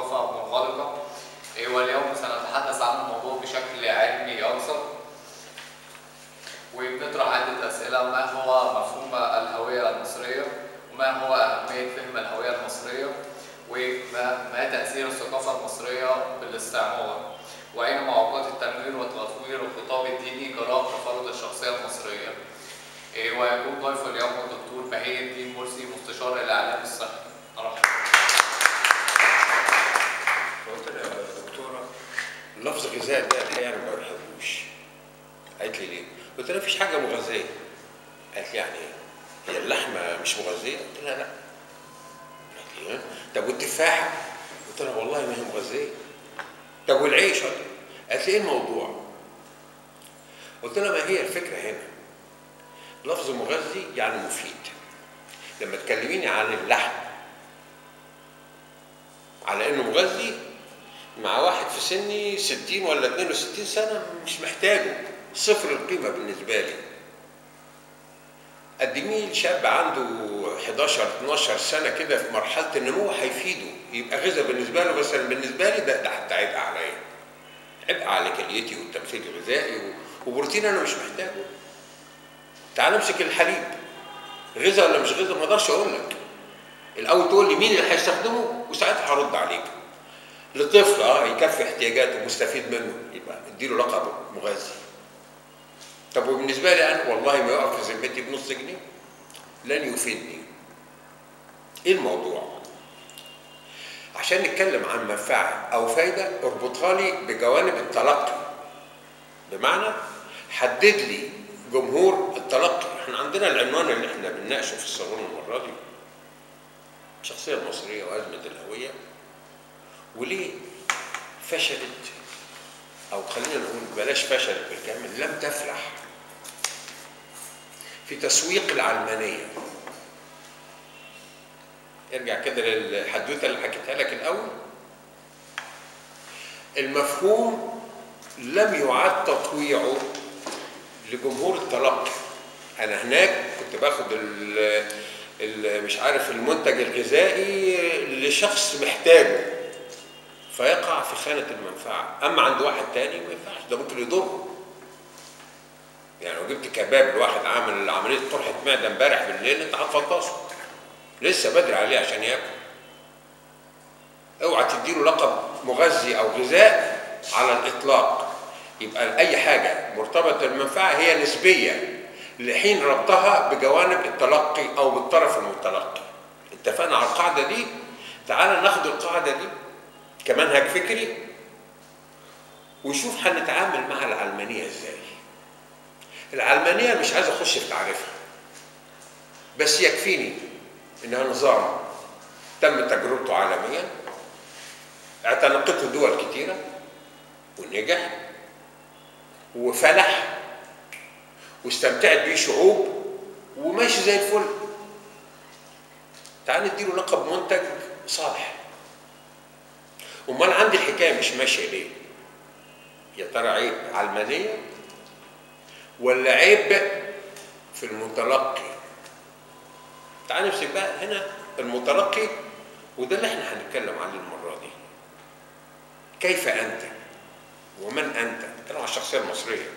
ثقافة منغلقة إيه، واليوم سنتحدث عن الموضوع بشكل علمي أكثر وبنطرح عدة أسئلة ما هو مفهوم الهوية المصرية وما هو أهمية فهم الهوية المصرية وما ما تأثير الثقافة المصرية بالاستعمار وأين معوقات التنوير وتطوير الخطاب الديني جراء تفرد الشخصية المصرية إيه، ويكون ضيف اليوم الدكتور بهي الدين مرسي مستشار الإعلام الصحي أرحب قلت لها يا دكتوره لفظ غذاء ده الحقيقه انا ما بحبوش قالت لي ليه؟ قلت لها مفيش حاجه مغذيه قالت لي يعني ايه؟ هي اللحمه مش مغذيه؟ قلت لها لا قالت لي ها؟ طب والتفاحه؟ قلت لها والله ما هي مغذيه طب والعيش؟ قالت لي ايه الموضوع؟ قلت لها ما هي الفكره هنا لفظ مغذي يعني مفيد لما تكلميني عن اللحم على انه مغذي مع واحد في سني 60 ولا 62 سنه مش محتاجه صفر القيمه بالنسبه لي قدميه لشاب عنده 11 12 سنه كده في مرحله النمو هيفيده يبقى غذاء بالنسبه له بس بالنسبه لي ده ده حتى عبء عليا عبء على كليتي والتمثيل الغذائي و- وبروتين انا مش محتاجه تعال امسك الحليب غذاء ولا مش غذاء ما اقدرش اقول لك الاول تقول لي مين اللي هيستخدمه وساعتها هرد عليك لطفل اه يكفي احتياجاته ومستفيد منه يبقى اديله لقب مغذي طب وبالنسبه لي انا والله ما يقف في ذمتي بنص جنيه لن يفيدني ايه الموضوع عشان نتكلم عن منفعه او فايده اربطها لي بجوانب التلقي بمعنى حدد لي جمهور التلقي احنا عندنا العنوان اللي احنا بنناقشه في الصالون المره دي الشخصيه المصريه وازمه الهويه وليه فشلت او خلينا نقول بلاش فشلت بالكامل لم تفلح في تسويق العلمانيه ارجع كده للحدوته اللي حكيتها لك الاول المفهوم لم يعد تطويعه لجمهور التلقي انا هناك كنت باخد ال ال- مش عارف المنتج الغذائي لشخص محتاجه فيقع في خانة المنفعة أما عند واحد تاني ما ينفعش ده ممكن يضره يعني لو جبت كباب لواحد عامل عملية طرحة معدة امبارح بالليل أنت هتفطسه لسه بدري عليه عشان ياكل اوعى تديله لقب مغذي أو غذاء على الإطلاق يبقى أي حاجة مرتبطة بالمنفعة هي نسبية لحين ربطها بجوانب التلقي أو بالطرف المتلقي اتفقنا على القاعدة دي تعال ناخد القاعدة دي كمنهج فكري وشوف هنتعامل مع العلمانية ازاي العلمانية مش عايز اخش في تعريفها بس يكفيني انها نظام تم تجربته عالميا اعتنقته دول كتيرة ونجح وفلح واستمتعت بيه شعوب وماشي زي الفل تعال نديله لقب منتج صالح امال عندي الحكايه مش ماشيه ليه؟ يا ترى عيب علمانيه ولا عيب في المتلقي؟ تعال نمسك بقى هنا المتلقي وده اللي احنا هنتكلم عليه المره دي. كيف انت؟ ومن انت؟ نتكلم عن الشخصيه المصريه.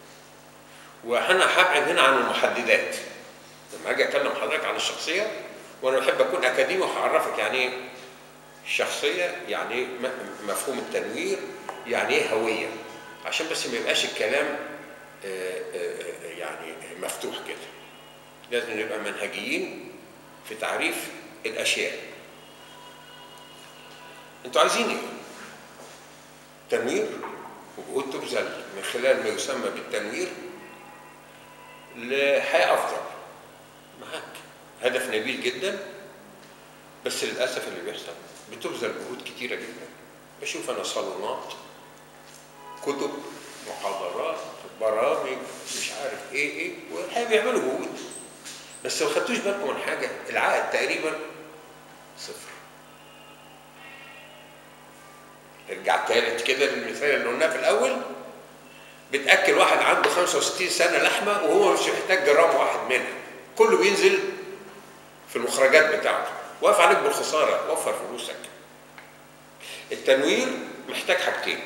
وانا هبعد هنا عن المحددات. لما اجي اكلم حضرتك عن الشخصيه وانا بحب اكون اكاديمي وهعرفك يعني ايه الشخصية يعني ايه م- مفهوم التنوير يعني ايه هوية عشان بس ما يبقاش الكلام آه، آه، يعني مفتوح كده لازم نبقى منهجيين في تعريف الأشياء انتوا عايزين ايه؟ تنوير وجهود تبذل من خلال ما يسمى بالتنوير لحياة أفضل معاك هدف نبيل جدا بس للاسف اللي بيحصل بتبذل جهود كتيره جدا بشوف انا صالونات كتب محاضرات برامج مش عارف ايه ايه والحقيقه بيعملوا جهود بس ما خدتوش بالكم من حاجه العائد تقريبا صفر ارجع تالت كده للمثال اللي قلناه في الاول بتاكل واحد عنده 65 سنه لحمه وهو مش محتاج جرام واحد منها كله بينزل في المخرجات بتاعته واقف عليك بالخساره وفر فلوسك التنوير محتاج حاجتين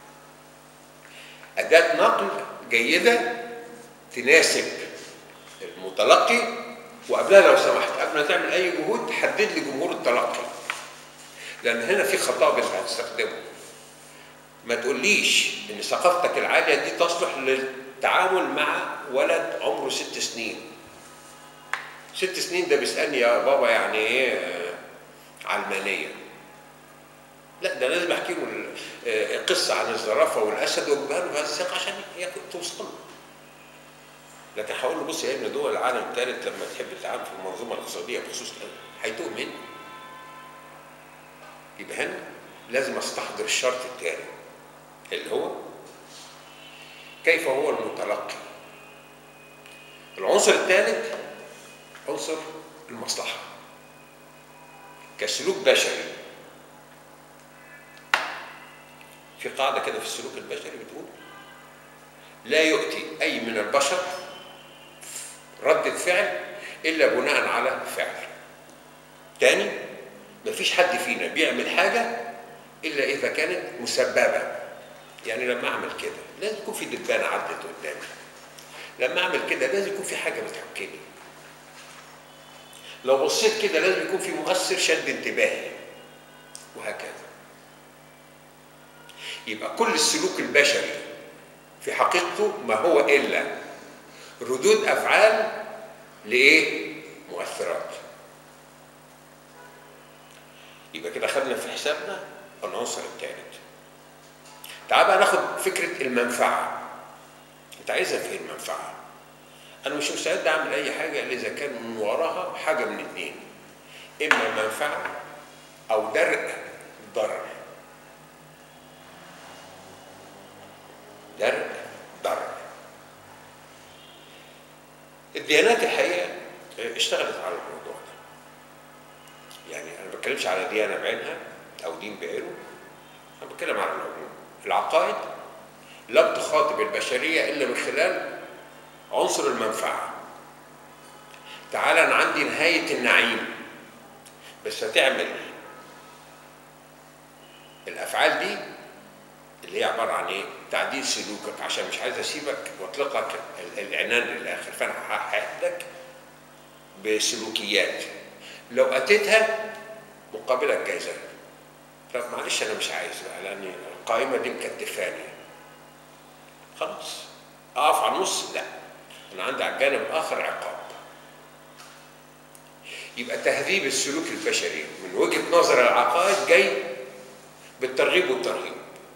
أداة نقل جيدة تناسب المتلقي وقبلها لو سمحت قبل ما تعمل أي جهود حدد لي جمهور التلقي لأن هنا في خطاب أنت هتستخدمه ما تقوليش إن ثقافتك العالية دي تصلح للتعامل مع ولد عمره ست سنين ست سنين ده بيسألني يا بابا يعني إيه آه، علمانية لا ده لازم احكي له ال- آه، قصه عن الزرافه والاسد واجيبها له بهذا السياق عشان هي توصل له. لكن هقول له بص يا ابني دول العالم الثالث لما تحب تتعامل في المنظومه الاقتصاديه بخصوص هيتوه مني. يبقى هنا لازم استحضر الشرط الثاني اللي هو كيف هو المتلقي. العنصر الثالث عنصر المصلحه. كسلوك بشري في قاعدة كده في السلوك البشري بتقول لا يؤتي أي من البشر ردة فعل إلا بناء على فعل تاني مفيش حد فينا بيعمل حاجة إلا إذا كانت مسببة يعني لما أعمل كده لازم يكون في دبانة عدت قدامي لما أعمل كده لازم يكون في حاجة بتحكمني لو بصيت كده لازم يكون في مؤثر شد انتباهي وهكذا يبقى كل السلوك البشري في حقيقته ما هو الا ردود افعال لايه؟ مؤثرات. يبقى كده خدنا في حسابنا العنصر الثالث. تعال بقى ناخد فكره المنفعه. انت عايزها فين المنفعه؟ انا مش مستعد اعمل اي حاجه الا اذا كان من وراها حاجه من اثنين. اما منفعه او درء ضرر. درء ضرر الديانات الحقيقه اشتغلت على الموضوع ده يعني انا ما بتكلمش على ديانه بعينها او دين بعينه انا بتكلم على العموم العقائد لم تخاطب البشريه الا من خلال عنصر المنفعه تعال انا عندي نهايه النعيم بس هتعمل الافعال دي اللي هي عباره عن ايه؟ تعديل سلوكك عشان مش عايز اسيبك واطلقك ال- الاعنان للاخر فانا هحدك بسلوكيات لو اتيتها مقابلك جايزه طب معلش انا مش عايز بقى لان القائمه دي مكتفاني خلاص اقف على النص لا انا عندي على الجانب الاخر عقاب يبقى تهذيب السلوك البشري من وجهه نظر العقائد جاي بالترغيب والترهيب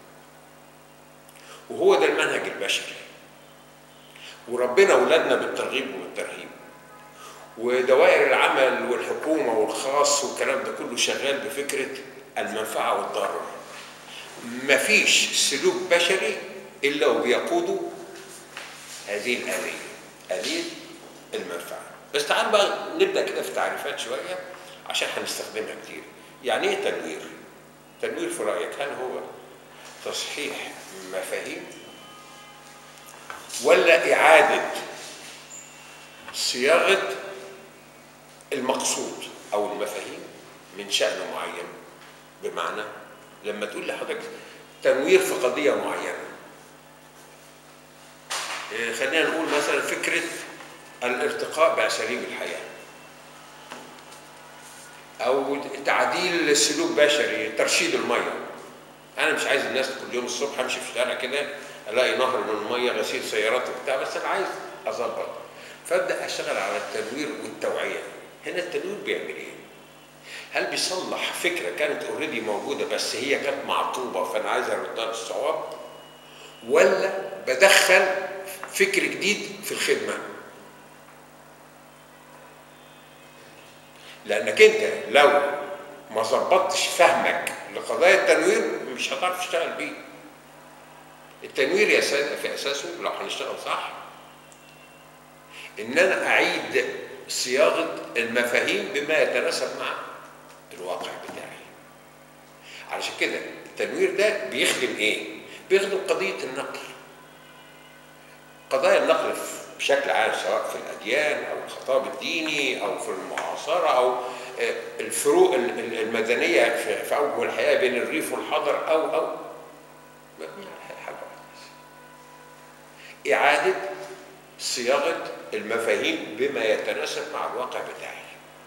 وهو ده المنهج البشري وربنا ولادنا بالترغيب والترهيب ودوائر العمل والحكومة والخاص والكلام ده كله شغال بفكرة المنفعة والضرر مفيش سلوك بشري إلا وبيقوده هذه الآلية آلية المنفعة بس تعال بقى نبدأ كده في تعريفات شوية عشان هنستخدمها كتير يعني إيه تنوير؟ تنوير في رأيك هل هو تصحيح مفاهيم ولا إعادة صياغة المقصود أو المفاهيم من شأن معين بمعنى لما تقول لحضرتك تنوير في قضية معينة إيه، خلينا نقول مثلا فكرة الارتقاء بأساليب الحياة أو تعديل سلوك بشري ترشيد المية انا مش عايز الناس كل يوم الصبح امشي في الشارع كده الاقي نهر من الميه غسيل سيارات وبتاع بس انا عايز اظبط فابدا اشتغل على التنوير والتوعيه هنا التنوير بيعمل ايه هل بيصلح فكره كانت اوريدي موجوده بس هي كانت معطوبه فانا عايز اردها للصواب ولا بدخل فكر جديد في الخدمه لانك انت لو ما ظبطتش فهمك لقضايا التنوير مش هتعرف تشتغل بيه التنوير يا ساده في اساسه لو هنشتغل صح ان انا اعيد صياغه المفاهيم بما يتناسب مع الواقع بتاعي علشان كده التنوير ده بيخدم ايه بيخدم قضيه النقل قضايا النقل بشكل عام سواء في الاديان او الخطاب الديني او في المعاصره او آه، الفروق ال- ال- المدنيه في في اوجه الحياه بين الريف والحضر او او مبني على حاجه واحده بس. اعاده صياغه المفاهيم بما يتناسب مع الواقع بتاعي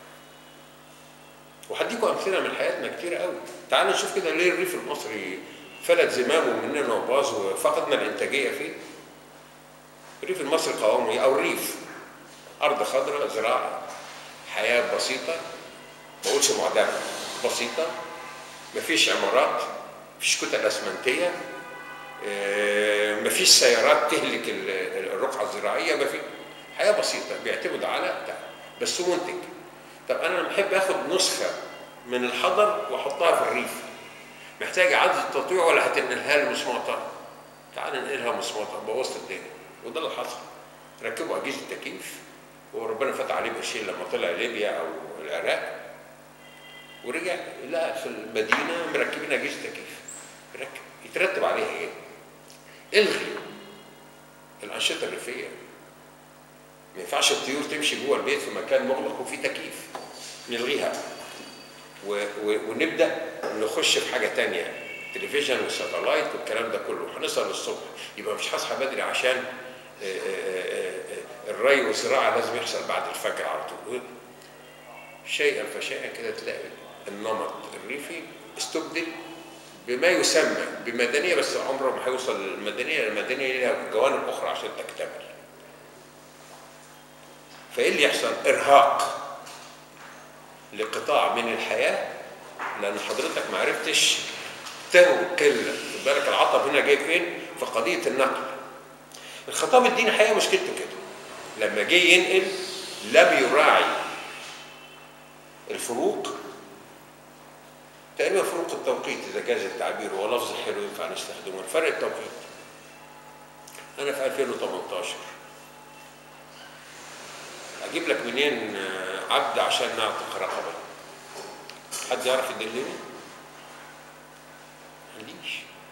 وهديكم امثله من حياتنا كتير قوي تعالوا نشوف كده ليه الريف المصري فلت زمامه مننا وباظ وفقدنا الانتاجيه فيه الريف المصري قوامه إيه؟ او الريف ارض خضراء زراعه حياه بسيطه ما اقولش معدمه بسيطه مفيش عمارات مفيش كتل اسمنتيه آه، مفيش سيارات تهلك ال- ال- الرقعه الزراعيه مفيش حياه بسيطه بيعتمد على بتاع بس هو منتج طب انا لما احب اخد نسخه من الحضر واحطها في الريف محتاج اعاده تطويع ولا هتنقلها لي مسموطه تعال ننقلها مسموطه بوظت الدنيا وده اللي حصل ركبوا اجهزه تكييف وربنا فتح عليه بشير لما طلع ليبيا او العراق ورجع لقى في المدينه مركبين اجهزه تكييف يركب يترتب عليها ايه؟ الغي الانشطه الريفيه ما ينفعش الطيور تمشي جوه البيت في مكان مغلق وفيه تكييف نلغيها و... و... ونبدا نخش في حاجه تانية تلفزيون وساتلايت والكلام ده كله هنسهر للصبح يبقى مش هصحى بدري عشان آه، آه، آه، آه، الري والزراعه لازم يحصل بعد الفجر على طول شيئا فشيئا كده تلاقي النمط الريفي استبدل بما يسمى بمدنيه بس عمره ما هيوصل للمدنيه المدنيه لها جوانب اخرى عشان تكتمل فايه اللي يحصل ارهاق لقطاع من الحياه لان حضرتك ما عرفتش تنقل خد بالك العطب هنا جاي فين في قضيه النقل الخطاب الديني حقيقه مشكلته كده لما جه ينقل لم يراعي الفروق تقريبا فروق التوقيت اذا جاز التعبير هو لفظ حلو ينفع نستخدمه فرق التوقيت انا في 2018 اجيب لك منين آه، عبد عشان نعتق رقبه حد يعرف يدلني عنديش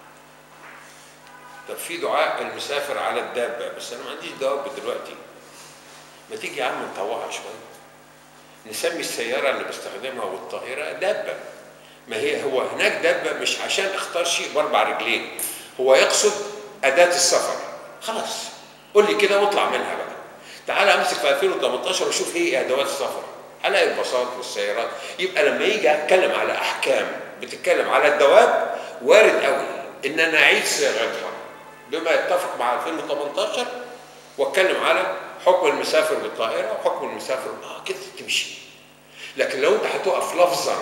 طب في دعاء المسافر على الدابه بس انا ما عنديش دواب دلوقتي ما تيجي يا عم نطوعها شويه نسمي السياره اللي بستخدمها والطائره دابه ما هي هو هناك دابه مش عشان اختار شيء باربع رجلين هو يقصد اداه السفر خلاص قول لي كده واطلع منها بقى تعالى امسك في 2018 وشوف ايه ادوات السفر هلاقي الباصات والسيارات يبقى لما يجي اتكلم على احكام بتتكلم على الدواب وارد قوي ان انا اعيد صياغتها بما يتفق مع 2018 واتكلم على حكم المسافر بالطائره وحكم المسافر اه كده تمشي لكن لو انت هتقف لفظا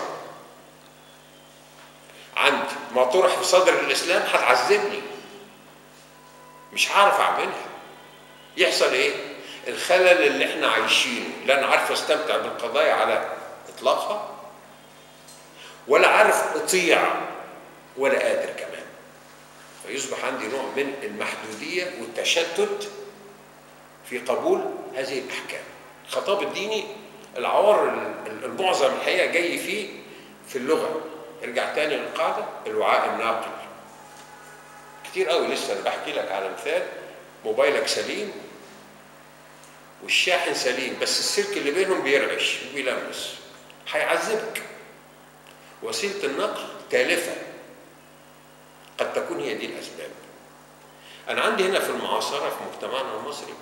عند ما طرح في صدر الاسلام هتعذبني مش هعرف اعملها يحصل ايه الخلل اللي احنا عايشينه لا انا عارف استمتع بالقضايا على اطلاقها ولا عارف اطيع ولا قادر كمان فيصبح عندي نوع من المحدوديه والتشتت في قبول هذه الاحكام الخطاب الديني العوار ال- المعظم الحقيقه جاي فيه في اللغه ارجع تاني للقاعده الوعاء الناقل كتير قوي لسه انا بحكي لك على مثال موبايلك سليم والشاحن سليم بس السلك اللي بينهم بيرعش وبيلمس هيعذبك وسيله النقل تالفه قد تكون هي دي الاسباب انا عندي هنا في المعاصره في مجتمعنا المصري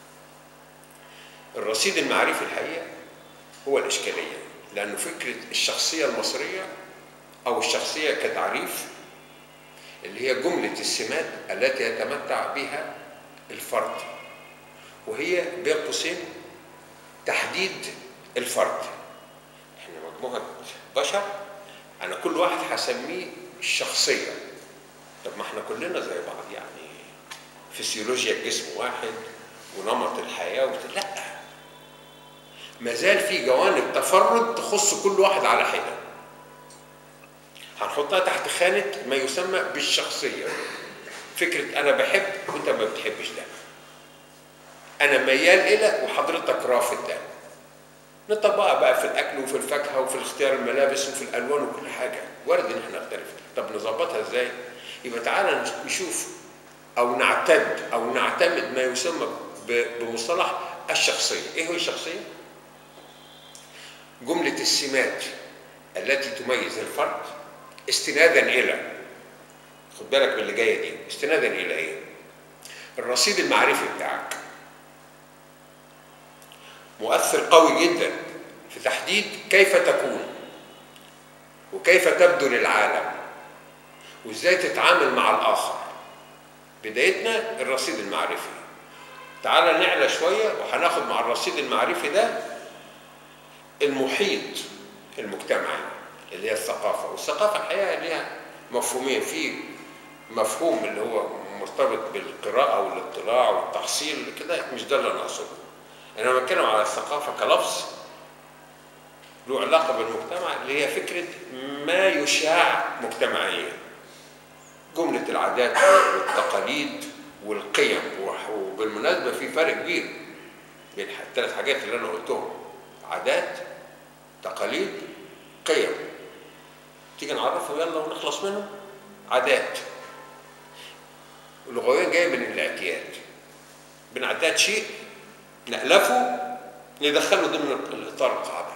الرصيد المعرفي الحقيقه هو الاشكاليه لانه فكره الشخصيه المصريه او الشخصيه كتعريف اللي هي جمله السمات التي يتمتع بها الفرد وهي بين قوسين تحديد الفرد احنا مجموعه بشر انا كل واحد هسميه الشخصيه طب ما احنا كلنا زي بعض يعني فسيولوجيا الجسم واحد ونمط الحياه وبت... لا ما زال في جوانب تفرد تخص كل واحد على حده هنحطها تحت خانه ما يسمى بالشخصيه فكره انا بحب وانت ما بتحبش ده انا ميال الى وحضرتك رافض ده نطبقها بقى في الاكل وفي الفاكهه وفي اختيار الملابس وفي الالوان وكل حاجه وارد ان احنا نختلف طب نظبطها ازاي يبقى تعالى نشوف او نعتد او نعتمد ما يسمى ب- بمصطلح الشخصيه ايه هو الشخصيه جمله السمات التي تميز الفرد استنادا الى خد بالك من اللي جايه دي استنادا الى ايه الرصيد المعرفي بتاعك مؤثر قوي جدا في تحديد كيف تكون وكيف تبدو للعالم وازاي تتعامل مع الاخر بدايتنا الرصيد المعرفي تعال نعلى شويه وهناخد مع الرصيد المعرفي ده المحيط المجتمعي اللي هي الثقافه والثقافه الحقيقه ليها مفهومين في مفهوم اللي هو مرتبط بالقراءه والاطلاع والتحصيل كده مش ده اللي انا اقصده انا بتكلم على الثقافه كلفظ له علاقه بالمجتمع اللي هي فكره ما يشاع مجتمعيا جمله العادات والتقاليد والقيم وح- وبالمناسبه في فرق كبير بين الثلاث حاجات اللي انا قلتهم عادات تقاليد قيم تيجي نعرفهم يلا ونخلص منهم عادات اللغويا جايه من الاعتياد بنعتاد شيء نألفه ندخله ضمن الاطار القاعده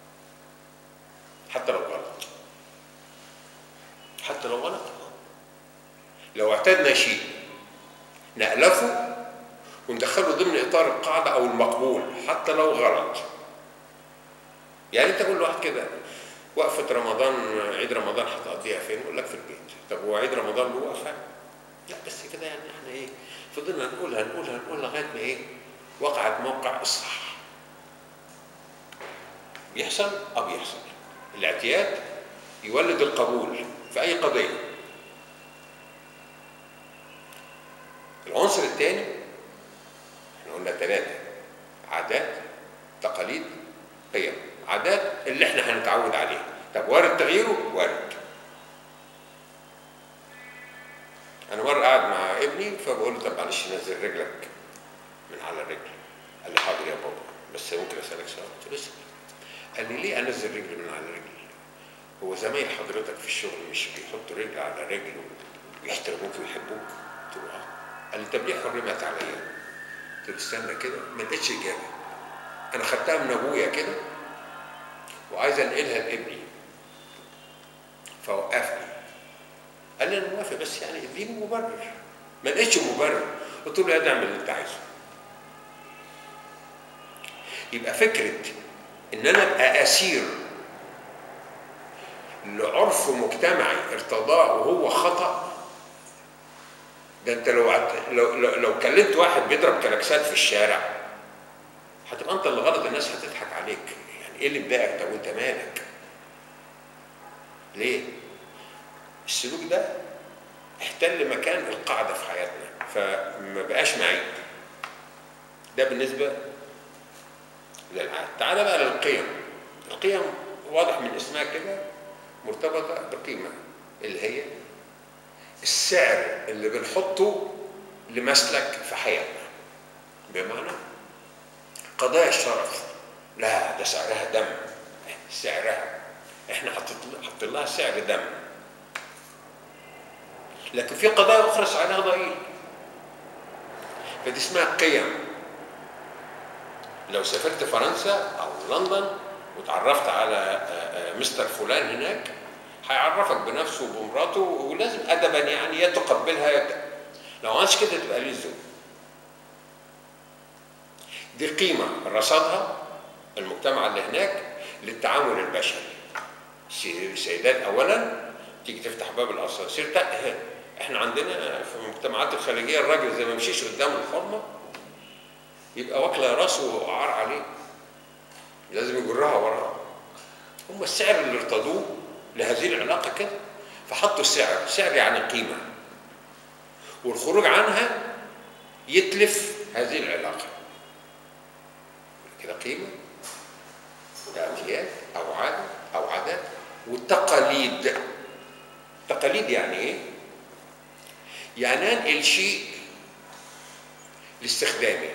حتى لو غلط حتى لو غلط لو اعتدنا شيء نألفه وندخله ضمن اطار القاعده او المقبول حتى لو غلط يعني انت كل واحد كده وقفه رمضان عيد رمضان هتقضيها فين؟ يقول لك في البيت طب هو عيد رمضان له وقفه؟ لا بس كده يعني احنا ايه فضلنا نقولها نقولها نقول لغايه ما ايه وقعت موقع اصلاح بيحصل اه بيحصل الاعتياد يولد القبول في اي قضيه العنصر الثاني احنا قلنا ثلاثه عادات تقاليد قيم عادات اللي احنا هنتعود عليها طب وارد تغييره وارد انا مره قاعد مع ابني فبقول له طب معلش نزل رجلك من على الرجل قال لي حاضر يا بابا بس ممكن اسالك سؤال قلت له اسال قال لي ليه انزل رجلي من على رجلي هو زمايل حضرتك في الشغل مش بيحطوا رجل على رجل ويحترموك ويحبوك قلت له اه قال لي طب ليه حرمت عليا قلت له استنى كده ما لقيتش اجابه انا خدتها من ابويا كده وعايز انقلها لابني فوقفني قال لي انا موافق بس يعني اديني مبرر ما لقيتش مبرر قلت له يا اعمل اللي انت عايزه يبقى فكره ان انا ابقى اسير لعرف مجتمعي ارتضاه وهو خطا ده انت لو عت- لو لو, لو كلمت واحد بيضرب كلاكسات في الشارع هتبقى انت اللي غلط الناس هتضحك عليك يعني ايه اللي مضايقك طب وانت مالك ليه السلوك ده احتل مكان القاعده في حياتنا فما بقاش معيب ده بالنسبه للعاد تعال بقى للقيم القيم واضح من اسمها كده مرتبطه بقيمه اللي هي السعر اللي بنحطه لمسلك في حياتنا بمعنى قضايا الشرف لا ده سعرها دم سعرها احنا حطيت حط لها سعر دم لكن في قضايا اخرى سعرها ضئيل فدي اسمها قيم لو سافرت فرنسا او لندن وتعرفت على آه، آه، مستر فلان هناك هيعرفك بنفسه وبمراته ولازم ادبا يعني يا تقبلها يا ت- لو ما عملتش كده تبقى ليه الزوج دي قيمه رصدها المجتمع اللي هناك للتعامل البشري السي- السيدات اولا تيجي تفتح باب الاسانسير تق- احنا عندنا في المجتمعات الخليجيه الراجل زي ما مشيش قدام الحرمه يبقى واكله راسه وعار عليه لازم يجرها وراه هم السعر اللي ارتضوه لهذه العلاقه كده فحطوا السعر سعر يعني قيمه والخروج عنها يتلف هذه العلاقه كده قيمه اعتياد او عاده او عادات والتقاليد تقاليد يعني ايه يعني انقل شيء لاستخدامه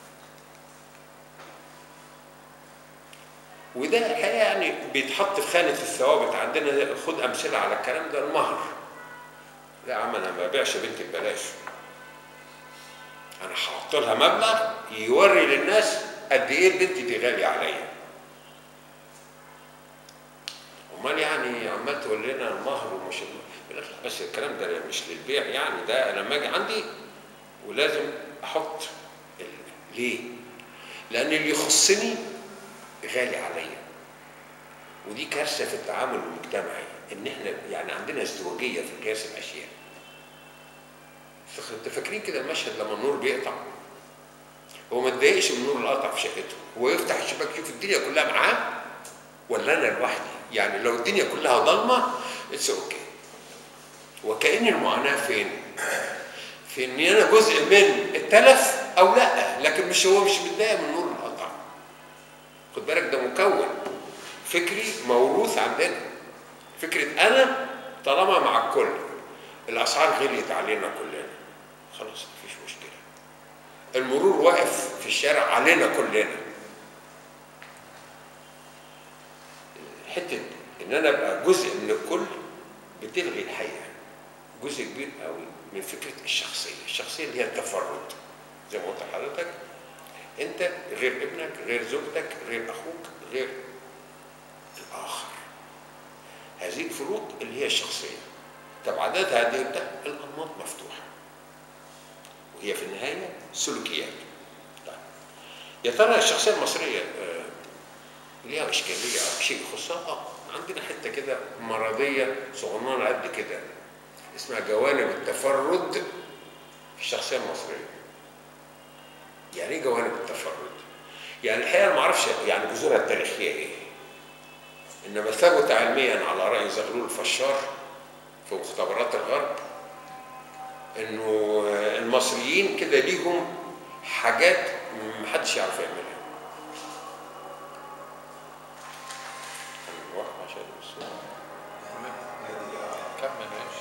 وده الحقيقه يعني بيتحط في خانه الثوابت عندنا خد امثله على الكلام ده المهر لا يا عم انا ما ببيعش بنتي ببلاش انا هحط لها مبلغ يوري للناس قد ايه البنت دي غاليه عليا امال يعني عمال تقول لنا المهر ومش المهر بس الكلام ده مش للبيع يعني ده لما اجي عندي ولازم احط ال- ليه؟ لان اللي يخصني غالي عليا ودي كارثه في التعامل المجتمعي ان احنا يعني عندنا ازدواجيه في قياس الاشياء فخ- انت فاكرين كده المشهد لما النور بيقطع هو ما اتضايقش من النور اللي قطع في شقته هو يفتح الشباك يشوف الدنيا كلها معاه ولا انا لوحدي يعني لو الدنيا كلها ضلمه اتس اوكي وكأن المعاناه فين في ان انا جزء من التلف او لا لكن مش هو مش متضايق من النور اللي قطع خد بالك ده مكون فكري موروث عندنا فكره انا طالما مع الكل الاسعار غليت علينا كلنا خلاص مفيش مشكله المرور واقف في الشارع علينا كلنا حته ان انا ابقى جزء من الكل بتلغي الحقيقه جزء كبير قوي من فكره الشخصيه الشخصيه اللي هي التفرد زي ما قلت لحضرتك انت غير ابنك غير زوجتك غير اخوك غير الاخر هذه الفروق اللي هي الشخصيه تبعاتها هذه ده الانماط مفتوحه وهي في النهايه سلوكيات طيب. يا ترى الشخصيه المصريه آه، ليها اشكاليه او شيء يخصها اه عندنا حته كده مرضيه صغننه قد كده اسمها جوانب التفرد في الشخصيه المصريه يعني ايه جوانب التفرد يعني الحقيقه أنا ما اعرفش يعني جذورها التاريخيه ايه انما ثبت علميا على راي زغلول الفشار في مختبرات الغرب انه المصريين كده ليهم حاجات محدش يعرف يعملها نوقف عشان الصوت. كمل ماشي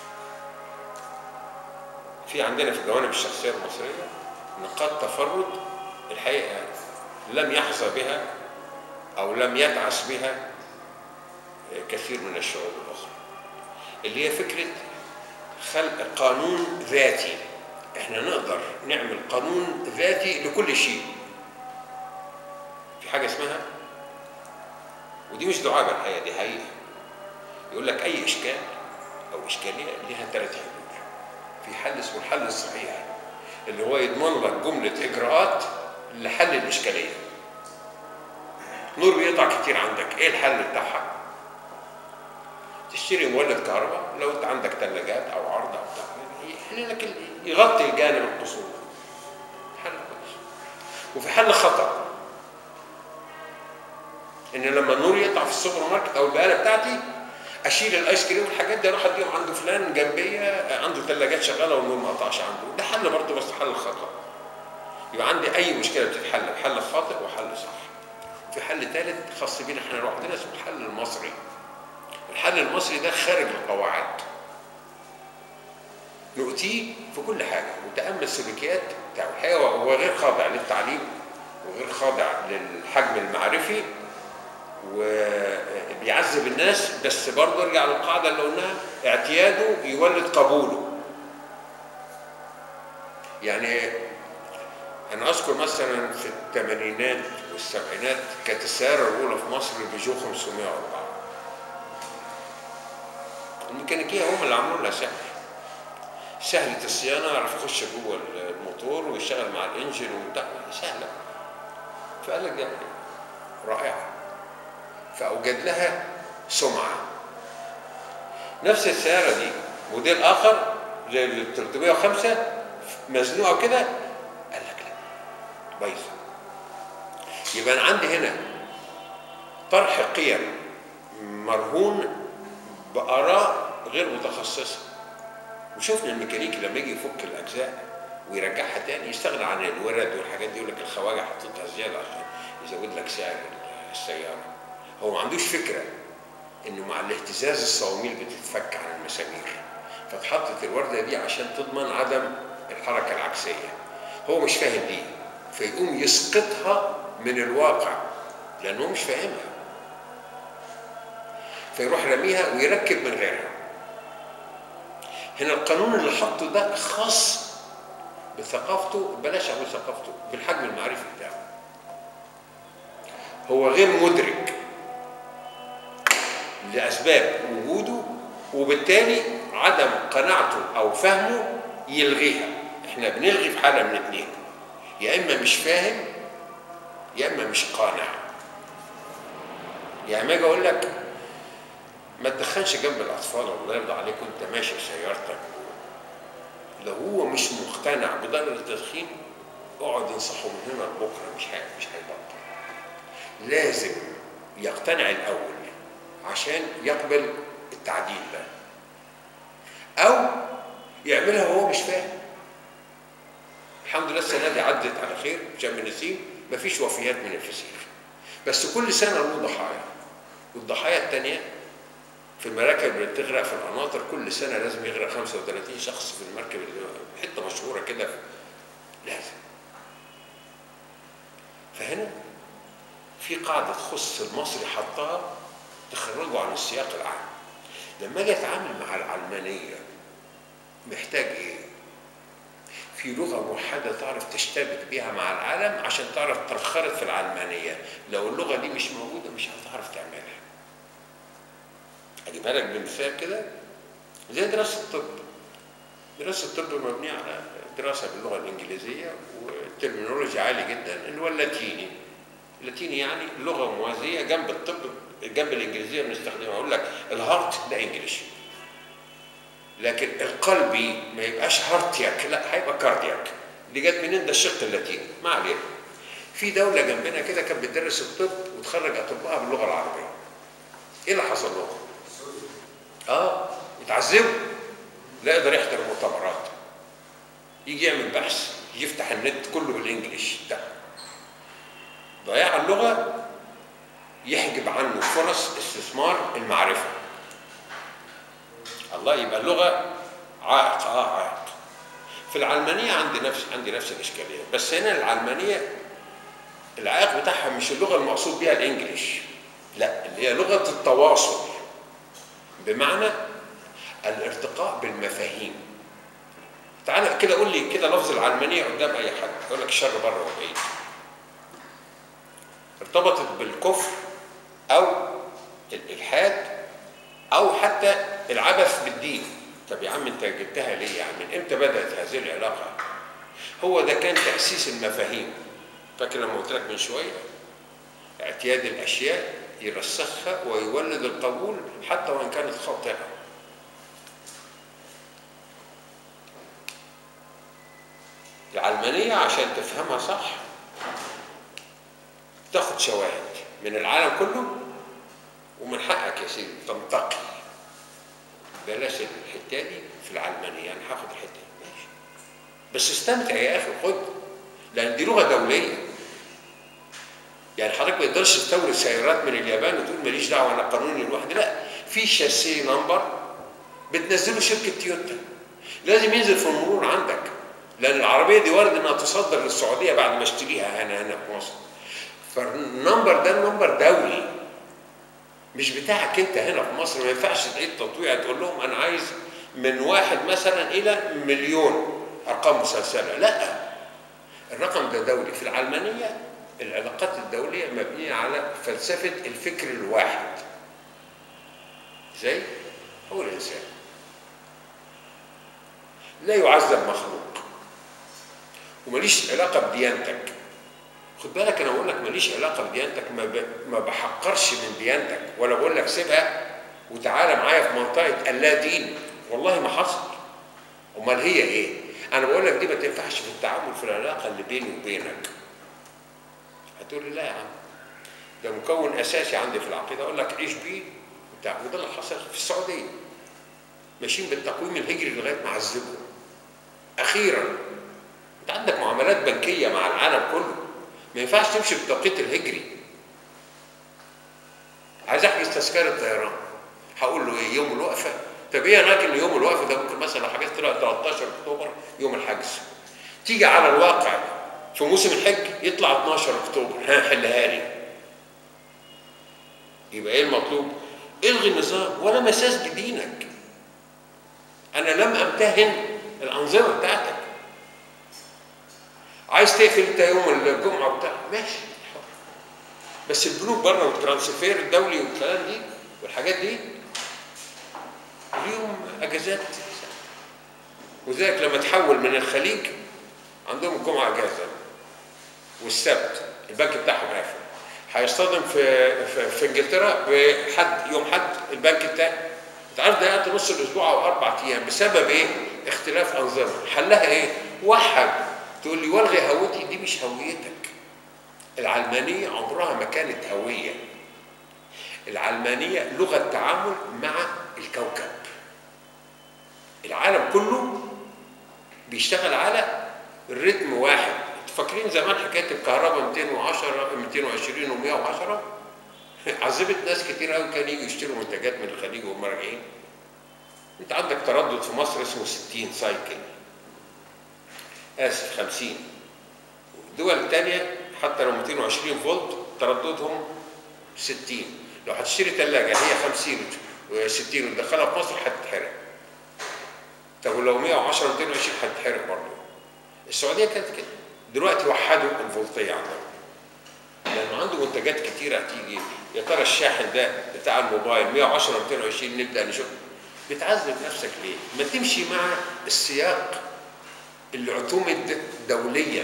في عندنا في جوانب الشخصيه المصريه نقاط تفرد الحقيقه لم يحظى بها او لم يتعس بها كثير من الشعوب الاخرى اللي هي فكره خلق قانون ذاتي احنا نقدر نعمل قانون ذاتي لكل شيء في حاجه اسمها ودي مش دعابه الحقيقه دي حقيقه يقول لك اي اشكال او اشكاليه لها ثلاث حلول في حل اسمه الحل الصحيح اللي هو يضمن لك جمله اجراءات لحل الاشكاليه نور بيقطع كتير عندك ايه الحل بتاعها تشتري مولد كهرباء لو انت عندك ثلاجات او عرض او بتاع يحل لك ال- يغطي الجانب القصور حل كويس وفي حل خطا ان لما النور يقطع في السوبر ماركت او البقاله بتاعتي اشيل الايس كريم والحاجات دي اروح اديهم عند فلان جنبيه عنده ثلاجات شغاله والنور ما قطعش عنده ده حل برضه بس حل خطا يبقى عندي اي مشكله بتتحل بحل خاطئ وحل صح في حل ثالث خاص بينا احنا لوحدنا اسمه الحل المصري الحل المصري ده خارج القواعد نؤتيه في كل حاجه وتامل السلوكيات بتاعه الحقيقه هو غير خاضع للتعليم وغير خاضع للحجم المعرفي وبيعذب الناس بس برضه ارجع للقاعده اللي قلناها اعتياده يولد قبوله يعني انا اذكر مثلا في الثمانينات والسبعينات كانت السياره الاولى في مصر البيجو 504 الميكانيكيه هم اللي عملوا لها سهل سهلة الصيانة يعرف يخش جوه الموتور ويشتغل مع الانجن وبتاع سهلة فقال لك ده رائعة فأوجد لها سمعة نفس السيارة دي موديل آخر زي ال 305 مزنوقة كده قال لك لا بايظة يبقى أنا عندي هنا طرح قيم مرهون بآراء غير متخصصة وشفنا الميكانيكي لما يجي يفك الأجزاء ويرجعها تاني يستغنى عن الورد والحاجات دي يقول لك الخواجة حطيتها زيادة عشان يزود لك سعر السيارة هو ما عندوش فكرة انه مع الاهتزاز الصواميل بتتفك عن المسامير فاتحطت الوردة دي عشان تضمن عدم الحركة العكسية هو مش فاهم دي فيقوم يسقطها من الواقع لأنه مش فاهمها فيروح رميها ويركب من غيرها هنا القانون اللي حطه ده خاص بثقافته بلاش اقول ثقافته بالحجم المعرفي بتاعه هو غير مدرك لاسباب وجوده وبالتالي عدم قناعته او فهمه يلغيها احنا بنلغي في حاله من اتنين يا اما مش فاهم يا اما مش قانع يعني ما اجي اقول لك ما تدخنش جنب الاطفال الله يرضى عليك وانت ماشي بسيارتك لو هو مش مقتنع بضرر التدخين اقعد انصحه من هنا لبكره مش هي مش هيبطل لازم يقتنع الاول عشان يقبل التعديل ده او يعملها وهو مش فاهم الحمد لله السنه دي عدت على خير شم النسيم مفيش وفيات من الفسيخ بس كل سنه له ضحايا والضحايا الثانيه في المراكب اللي بتغرق في القناطر كل سنه لازم يغرق 35 شخص في المركب اللي حته مشهوره كده لازم فهنا في قاعده تخص المصري حطها تخرجه عن السياق العام لما اجي اتعامل مع العلمانيه محتاج ايه؟ في لغه موحده تعرف تشتبك بيها مع العالم عشان تعرف تنخرط في العلمانيه لو اللغه دي مش موجوده مش هتعرف تعملها اجيبها لك بمثال كده زي دراسه الطب دراسه الطب مبنيه على دراسه باللغه الانجليزيه وترمينولوجي عالي جدا اللي هو اللاتيني اللاتيني يعني لغه موازيه جنب الطب جنب الانجليزيه بنستخدمها اقول لك الهارت ده انجلش لكن القلبي ما يبقاش هارتياك لا هيبقى كاردياك دي جت منين ده الشق اللاتيني ما علينا في دوله جنبنا كده كانت بتدرس الطب وتخرج اطباء باللغه العربيه ايه اللي حصل لهم؟ اه يتعذبوا لا يقدر يحضر مؤتمرات يجي يعمل بحث يفتح النت كله بالانجلش ده ضياع اللغه يحجب عنه فرص استثمار المعرفه الله يبقى اللغه عائق اه عائق في العلمانيه عندي نفس عندي نفس الاشكاليه بس هنا العلمانيه العائق بتاعها مش اللغه المقصود بها الانجليش لا اللي هي لغه التواصل بمعنى الارتقاء بالمفاهيم تعالى كده قول لي كده لفظ العلمانيه قدام اي حد يقول لك الشر بره وبعيد ارتبطت بالكفر او الالحاد او حتى العبث بالدين طب يا عم انت جبتها ليه يا عم من امتى بدات هذه العلاقه هو ده كان تاسيس المفاهيم فاكر لما قلت لك من شويه اعتياد الاشياء يرسخها ويولد القبول حتى وان كانت خاطئه العلمانيه عشان تفهمها صح تاخد شواهد من العالم كله ومن حقك يا سيدي تنتقي بلاش الحته دي في العلمانيه انا هاخد الحته دي ماشي بس استمتع يا اخي خد لان دي لغه دوليه يعني حضرتك ما تقدرش تستورد سيارات من اليابان وتقول ماليش دعوه انا قانوني لوحدي لا في شاسيه نمبر بتنزله شركه تويوتا لازم ينزل في المرور عندك لان العربيه دي وارد انها تصدر للسعوديه بعد ما اشتريها هنا هنا في مصر فالنمبر ده نمبر دولي مش بتاعك انت هنا في مصر ما ينفعش تعيد تطويع تقول لهم انا عايز من واحد مثلا الى مليون ارقام مسلسله لا الرقم ده دولي في العلمانيه العلاقات الدوليه مبنيه على فلسفه الفكر الواحد زي هو الانسان لا يعذب مخلوق وماليش علاقه بديانتك خد بالك انا بقول لك ماليش علاقه بديانتك ما, ب... ما بحقرش من ديانتك ولا بقول لك سيبها وتعالى معايا في منطقه اللا دين والله ما حصل امال هي ايه انا بقول لك دي ما تنفعش في التعامل في العلاقه اللي بيني وبينك هتقول لي لا يا عم ده مكون اساسي عندي في العقيده اقول لك عيش بيه بتاع وده اللي حصل في السعوديه ماشيين بالتقويم الهجري لغايه ما عذبوا اخيرا انت عندك معاملات بنكيه مع العالم كله ما ينفعش تمشي بالتوقيت الهجري عايز احجز تذكره طيران هقول له ايه يوم الوقفه طب ايه رايك ان يوم الوقفه ده ممكن مثلا لو حجزت طلع 13 اكتوبر يوم الحجز تيجي على الواقع في موسم الحج يطلع 12 اكتوبر ها حلها لي يبقى ايه المطلوب الغي النظام ولا مساس بدينك انا لم امتهن الانظمه بتاعتك عايز تقفل انت يوم الجمعه بتاع ماشي حر. بس البنوك بره والترانسفير الدولي والكلام دي والحاجات دي ليهم اجازات وذلك لما تحول من الخليج عندهم الجمعه اجازه والسبت البنك بتاعهم قافل هيصطدم في في, في انجلترا بحد يوم حد البنك التاني انت عارف ده يقعد نص الاسبوع او اربع ايام بسبب ايه؟ اختلاف انظمه حلها ايه؟ وحد تقول لي والغي هويتي دي مش هويتك العلمانيه عمرها ما كانت هويه العلمانيه لغه تعامل مع الكوكب العالم كله بيشتغل على الريتم واحد انتوا فاكرين زمان حكايه الكهرباء 210 220 و110 عذبت ناس كتير قوي كانوا يجوا يشتروا منتجات من الخليج وهم راجعين انت عندك تردد في مصر اسمه 60 سايكل اسف 50 دول تانية حتى لو 220 فولت ترددهم 60 لو هتشتري ثلاجة هي 50 و60 وتدخلها في مصر هتتحرق طب ولو 110 220 هتتحرق برضه السعودية كانت كده دلوقتي وحدوا الفولتية عندهم لانه عنده منتجات كتيره هتيجي يا ترى الشاحن ده بتاع الموبايل 110 220 نبدا نشوف بتعذب نفسك ليه؟ ما تمشي مع السياق اللي اعتمد دوليا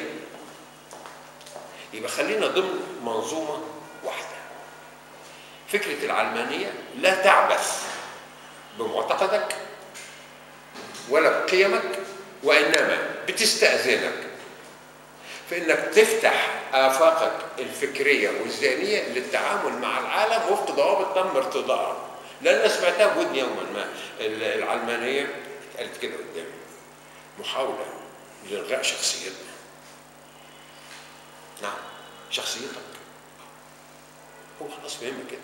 يبقى خلينا ضمن منظومه واحده فكره العلمانيه لا تعبث بمعتقدك ولا بقيمك وانما بتستاذنك في انك تفتح افاقك الفكريه والذهنيه للتعامل مع العالم وفق ضوابط تم ارتضاءها لان أنا سمعتها بودني يوما ما العلمانيه اتقالت كده قدامي محاوله لالغاء شخصيتنا نعم شخصيتك هو خلاص فهمنا كده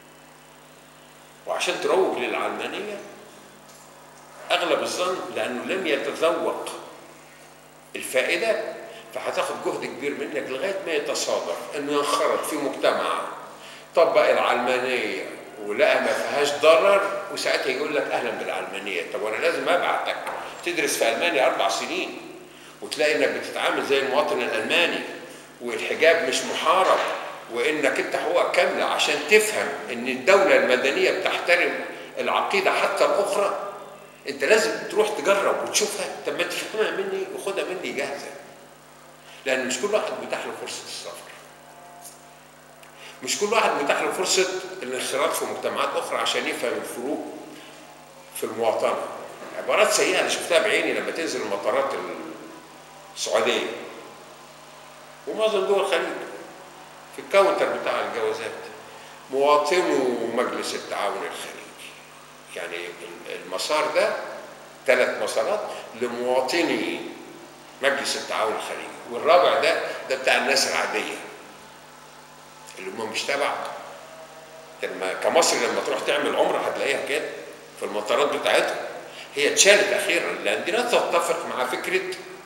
وعشان تروج للعلمانيه اغلب الظن لانه لم يتذوق الفائده فهتاخد جهد كبير منك لغايه ما يتصادف انه ينخرط في مجتمع طبق العلمانيه ولقى ما فيهاش ضرر وساعتها يقول لك اهلا بالعلمانيه طب وانا لازم ابعتك تدرس في المانيا اربع سنين وتلاقي انك بتتعامل زي المواطن الالماني والحجاب مش محارب وانك انت حقوقك كامله عشان تفهم ان الدوله المدنيه بتحترم العقيده حتى الاخرى انت لازم تروح تجرب وتشوفها طب ما تفهمها مني وخدها مني جاهزه لان مش كل واحد متاح له فرصه السفر مش كل واحد متاح له فرصه الانخراط في مجتمعات اخرى عشان يفهم الفروق في المواطنه عبارات سيئه انا شفتها بعيني لما تنزل المطارات السعوديه ومعظم دول الخليج في الكاونتر بتاع الجوازات مواطنو مجلس التعاون الخليجي يعني المسار ده ثلاث مسارات لمواطني مجلس التعاون الخليجي والرابع ده ده بتاع الناس العاديه اللي هم مش تبع لما كمصر لما تروح تعمل عمره هتلاقيها كده في المطارات بتاعتهم هي اتشالت اخيرا لان دي لا تتفق مع فكره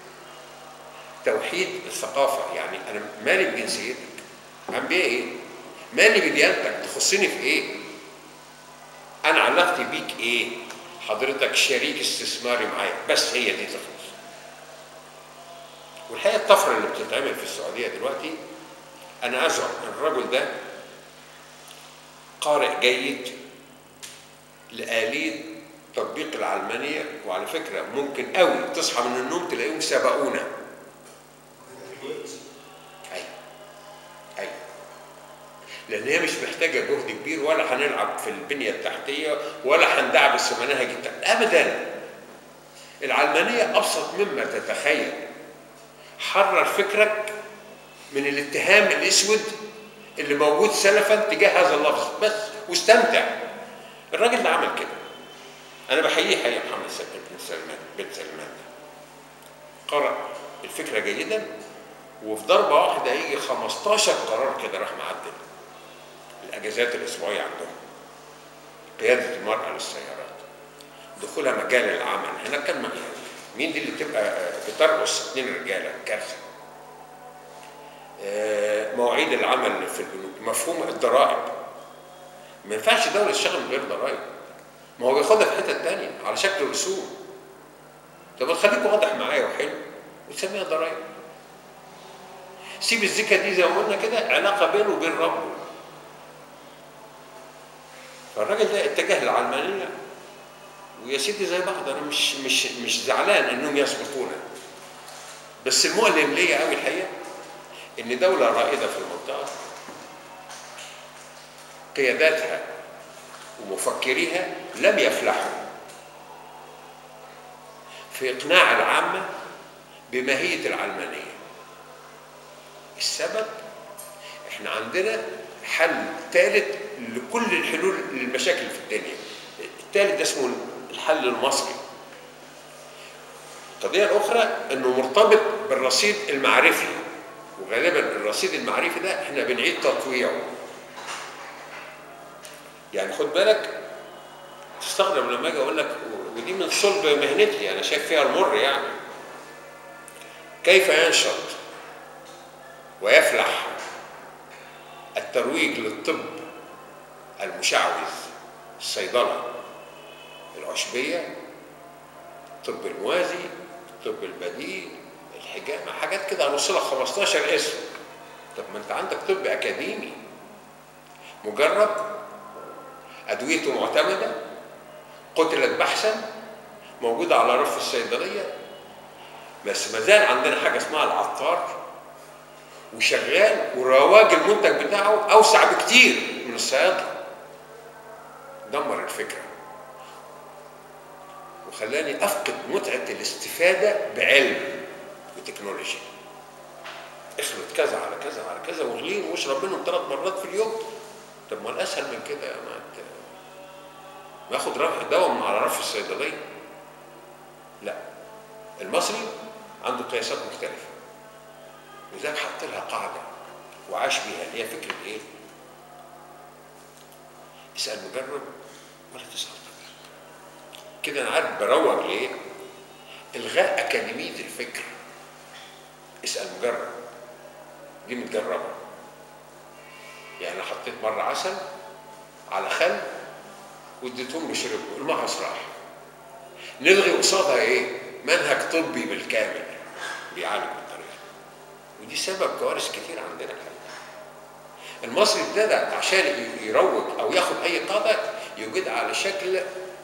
توحيد الثقافه يعني انا مالي بجنسيتك عم بيه ايه؟ مالي بديانتك تخصني في ايه؟ انا علاقتي بيك ايه؟ حضرتك شريك استثماري معايا بس هي دي تخلص والحقيقه الطفره اللي بتتعمل في السعوديه دلوقتي انا ازعم ان الرجل ده قارئ جيد لآلية تطبيق العلمانية وعلى فكرة ممكن قوي تصحى من النوم تلاقيهم سبقونا أيوة أيوة لأن هي مش محتاجة جهد كبير ولا هنلعب في البنية التحتية ولا هندعبس في مناهج أبدا العلمانية أبسط مما تتخيل حرر فكرك من الاتهام الاسود اللي موجود سلفا تجاه هذا اللفظ بس واستمتع الراجل ده عمل كده انا بحييه حقيقه محمد بن سلمان بن سلمان قرأ الفكره جيدا وفي ضربه واحده يجي 15 قرار كده راح معدل الاجازات الاسبوعيه عندهم قياده المراه للسيارات دخولها مجال العمل هناك كان مجال مين دي اللي تبقى بترقص اثنين رجاله كارثه مواعيد العمل في البنوك مفهوم الضرائب ما ينفعش دوله تشتغل من غير ضرائب ما هو بياخدها في حته تانية على شكل رسوم طب خليك واضح معايا وحلو وتسميها ضرائب سيب الزكا دي زي ما قلنا كده علاقه بينه وبين ربه فالراجل ده اتجه للعلمانيه ويا سيدي زي بعض انا مش مش مش زعلان انهم يسقطونا بس المؤلم ليا قوي الحقيقه ان دوله رائده في المنطقه قياداتها ومفكريها لم يفلحوا في اقناع العامه بماهيه العلمانيه السبب احنا عندنا حل ثالث لكل الحلول للمشاكل في الدنيا الثالث ده اسمه الحل المصري القضية الأخرى إنه مرتبط بالرصيد المعرفي وغالبا الرصيد المعرفي ده احنا بنعيد تطويعه يعني خد بالك تستغرب لما اجي اقول لك ودي من صلب مهنتي انا شايف فيها المر يعني كيف ينشط ويفلح الترويج للطب المشعوذ الصيدله العشبيه الطب الموازي الطب البديل الحجامه حاجات كده هنوصل لك 15 اسم طب ما انت عندك طب اكاديمي مجرب ادويته معتمده قتلت بحثا موجوده على رف الصيدليه بس ما زال عندنا حاجه اسمها العطار وشغال ورواج المنتج بتاعه اوسع بكتير من الصيادله دمر الفكره وخلاني افقد متعه الاستفاده بعلم وتكنولوجيا اخلط كذا على كذا على كذا واغلين واشرب منهم ثلاث مرات في اليوم طب ما الاسهل من كده ما ما اخد دواء من على رف الصيدليه لا المصري عنده قياسات مختلفه وذاك حط لها قاعده وعاش بيها اللي هي فكره ايه؟ اسال مجرب ولا تسال كده انا عارف بروج ليه؟ الغاء اكاديميه الفكر اسال مجرب دي متجربه يعني حطيت مره عسل على خل واديتهم يشربوا المغص راح نلغي قصادها ايه؟ منهج طبي بالكامل بيعالج بالطريقه ودي سبب كوارث كتير عندنا الحقيقه المصري ابتدى عشان يروج او ياخد اي قاعده يوجد على شكل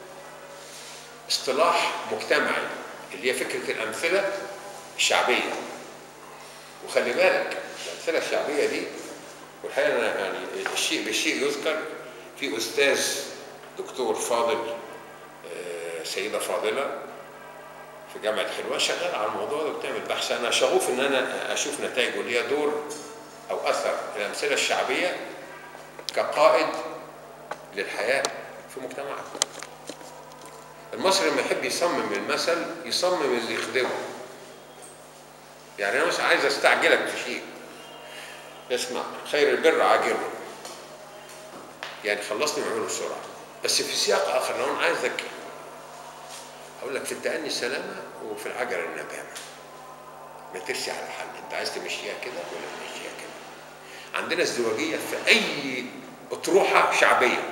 اصطلاح مجتمعي اللي هي فكره الامثله الشعبيه وخلي بالك الامثله الشعبيه دي والحقيقه انا يعني الشيء بالشيء يذكر في استاذ دكتور فاضل سيده فاضله في جامعه حلوان شغال على الموضوع ده وبتعمل بحث انا شغوف ان انا اشوف نتائجه اللي هي دور او اثر الامثله الشعبيه كقائد للحياه في مجتمعات المصري لما يحب يصمم المثل يصمم اللي يخدمه يعني انا مثلا عايز استعجلك في شيء اسمع خير البر عاجله يعني خلصني واعمله بسرعه بس في سياق اخر لو انا عايزك اقول لك في التأني السلامه وفي العجله الندامه ما ترسي على حل انت عايز تمشيها كده ولا تمشيها كده عندنا ازدواجيه في اي اطروحه شعبيه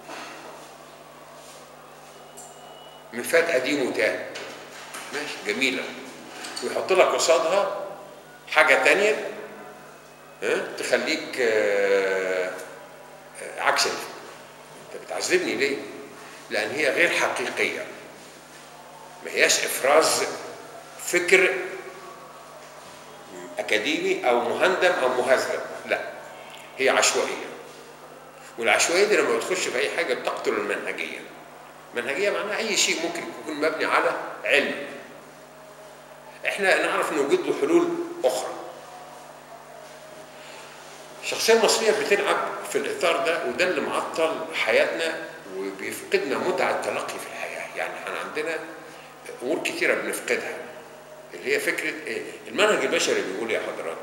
من فات قديم وتاه ماشي جميله ويحط لك قصادها حاجه تانية ها تخليك آه عكس انت بتعذبني ليه؟ لان هي غير حقيقيه ما هياش افراز فكر اكاديمي او مهندم او مهذب لا هي عشوائيه والعشوائيه دي لما بتخش في اي حاجه بتقتل المنهجيه منهجيه معناها اي شيء ممكن يكون مبني على علم احنا نعرف نوجد له حلول اخرى الشخصيه المصريه بتلعب في الاطار ده وده اللي معطل حياتنا وبيفقدنا متعه التلقي في الحياه يعني احنا عندنا امور كثيره بنفقدها اللي هي فكره ايه المنهج البشري بيقول يا حضرات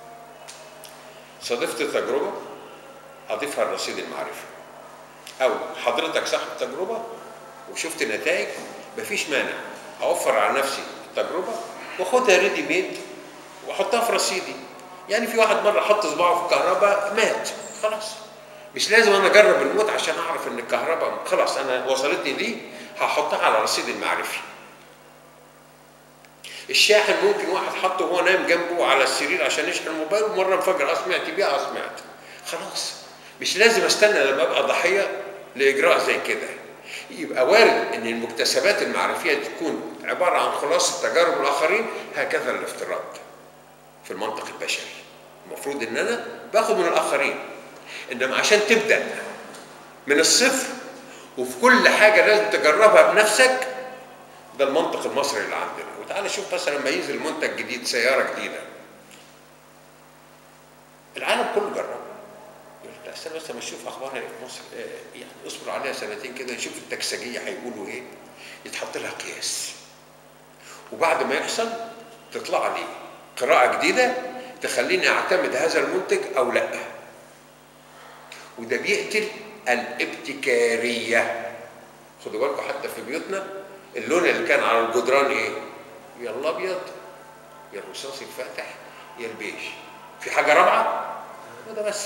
صادفت تجربه اضيفها الرصيد المعرفي او حضرتك صاحب تجربه وشفت نتائج مفيش مانع اوفر على نفسي التجربه واخدها ريدي ميد واحطها في رصيدي يعني في واحد مره حط صباعه في الكهرباء مات خلاص مش لازم انا اجرب الموت عشان اعرف ان الكهرباء خلاص انا وصلتني دي هحطها على رصيد المعرفي الشاحن ممكن واحد حطه وهو نايم جنبه على السرير عشان يشحن الموبايل ومره انفجر اه سمعت بيها اه سمعت خلاص مش لازم استنى لما ابقى ضحيه لاجراء زي كده يبقى وارد ان المكتسبات المعرفيه تكون عباره عن خلاصه تجارب الاخرين هكذا الافتراض في المنطق البشري المفروض ان انا باخد من الاخرين انما عشان تبدا من الصفر وفي كل حاجه لازم تجربها بنفسك ده المنطق المصري اللي عندنا وتعالى شوف مثلا لما ينزل منتج جديد سياره جديده العالم كله جربها يقول لك لا استنى بس لما نشوف اخبارها ايه في مصر آه، يعني اصبر عليها سنتين كده نشوف التكسجيه هيقولوا ايه يتحط لها قياس وبعد ما يحصل تطلع لي قراءه جديده تخليني اعتمد هذا المنتج او لا وده بيقتل الابتكاريه خدوا بالكم حتى في بيوتنا اللون اللي كان على الجدران ايه يا الابيض يا الرصاصي الفاتح يا البيج في حاجه رابعه وده بس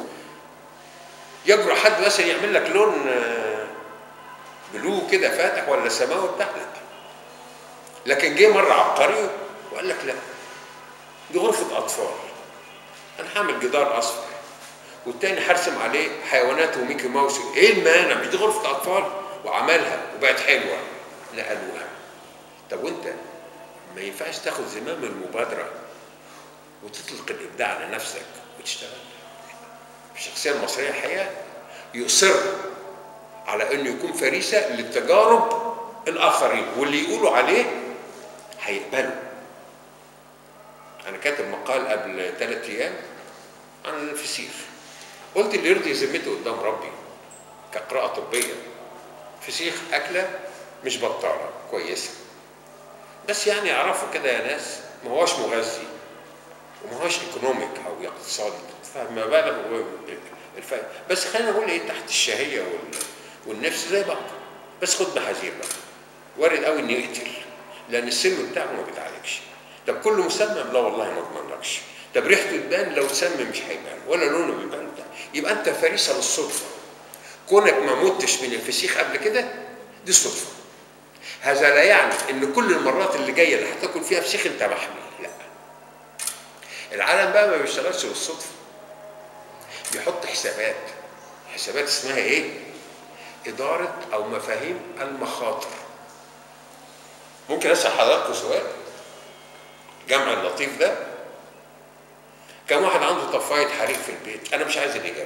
يجرؤ حد مثلا يعمل لك لون آه، بلو كده فاتح ولا سماوي بتاع لا لكن جه مره عبقري وقال لك لا دي غرفه اطفال انا هعمل جدار اصفر والتاني هرسم عليه حيوانات وميكي ماوس ايه المانع مش دي غرفه اطفال وعملها وبقت حلوه نقلوها طب وانت ما ينفعش تاخد زمام المبادره وتطلق الابداع على نفسك وتشتغل الشخصيه المصريه الحقيقه يصر على انه يكون فريسه للتجارب الاخرين واللي يقولوا عليه هيقبلوا انا كاتب مقال قبل ثلاث ايام عن الفسيخ قلت اللي يرضي ذمته قدام ربي كقراءه طبيه فسيخ اكله مش بطاله كويسه بس يعني يعرفوا كده يا ناس ما هوش مغذي وما هوش ايكونوميك او اقتصادي فمبالغ الفائده بس خلينا نقول ايه تحت الشهيه وال... والنفس زي بعض بس خد بحذير بقى وارد قوي انه يقتل لان السم بتاعه ما بيتعالجش طب كله مسمم لا والله ما اضمنلكش طب ريحته تبان لو تسمم مش هيبان ولا لونه بيبان بتاع. يبقى انت فريسه للصدفه كونك ما متش من الفسيخ قبل كده دي صدفه هذا لا يعني ان كل المرات اللي جايه اللي هتاكل فيها فسيخ انت محمي لا العالم بقى ما بيشتغلش بالصدفه بيحط حسابات حسابات اسمها ايه اداره او مفاهيم المخاطر ممكن اسال حضراتكم سؤال الجمع اللطيف ده كم واحد عنده طفايه حريق في البيت انا مش عايز الاجابه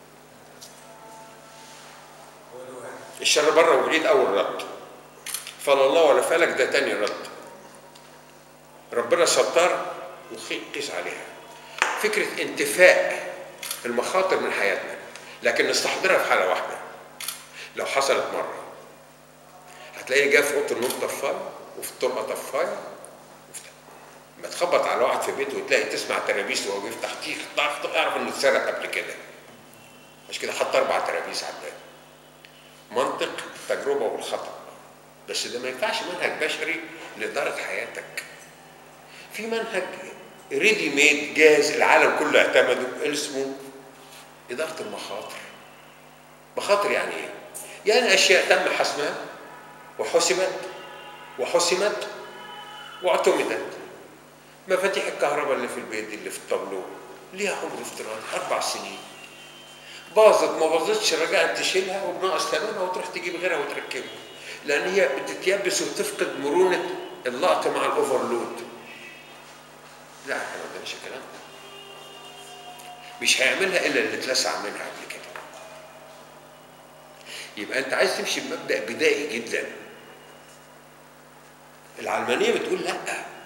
الشر بره وبعيد اول رد فلا الله ولا فلك ده تاني رد ربنا ستار وقيس عليها فكرة انتفاء المخاطر من حياتنا لكن نستحضرها في حالة واحدة لو حصلت مرة هتلاقيه جاي في أوضة النوم طفاية وفي الطرقة طفاية ما تخبط على واحد في بيته وتلاقي تسمع ترابيس وهو بيفتح تيخ طخ اعرف انه اتسرق قبل كده مش كده حط اربع ترابيس على الباب منطق التجربه والخطا بس ده ما ينفعش منهج بشري لاداره حياتك في منهج ريدي ميد جاهز العالم كله اعتمده اسمه اداره المخاطر مخاطر يعني ايه يعني اشياء تم حسمها وحسبت وحسمت واعتمدت مفاتيح الكهرباء اللي في البيت دي اللي في الطابلو ليها عمر افتراضي اربع سنين باظت ما باظتش رجعت تشيلها وبناقص ثمنها وتروح تجيب غيرها وتركبها لان هي بتتيبس وتفقد مرونه اللقط مع الاوفرلود لا احنا ما عندناش الكلام ده مش هيعملها الا اللي اتلسع منها قبل كده يبقى انت عايز تمشي بمبدا بدائي جدا العلمانيه بتقول لا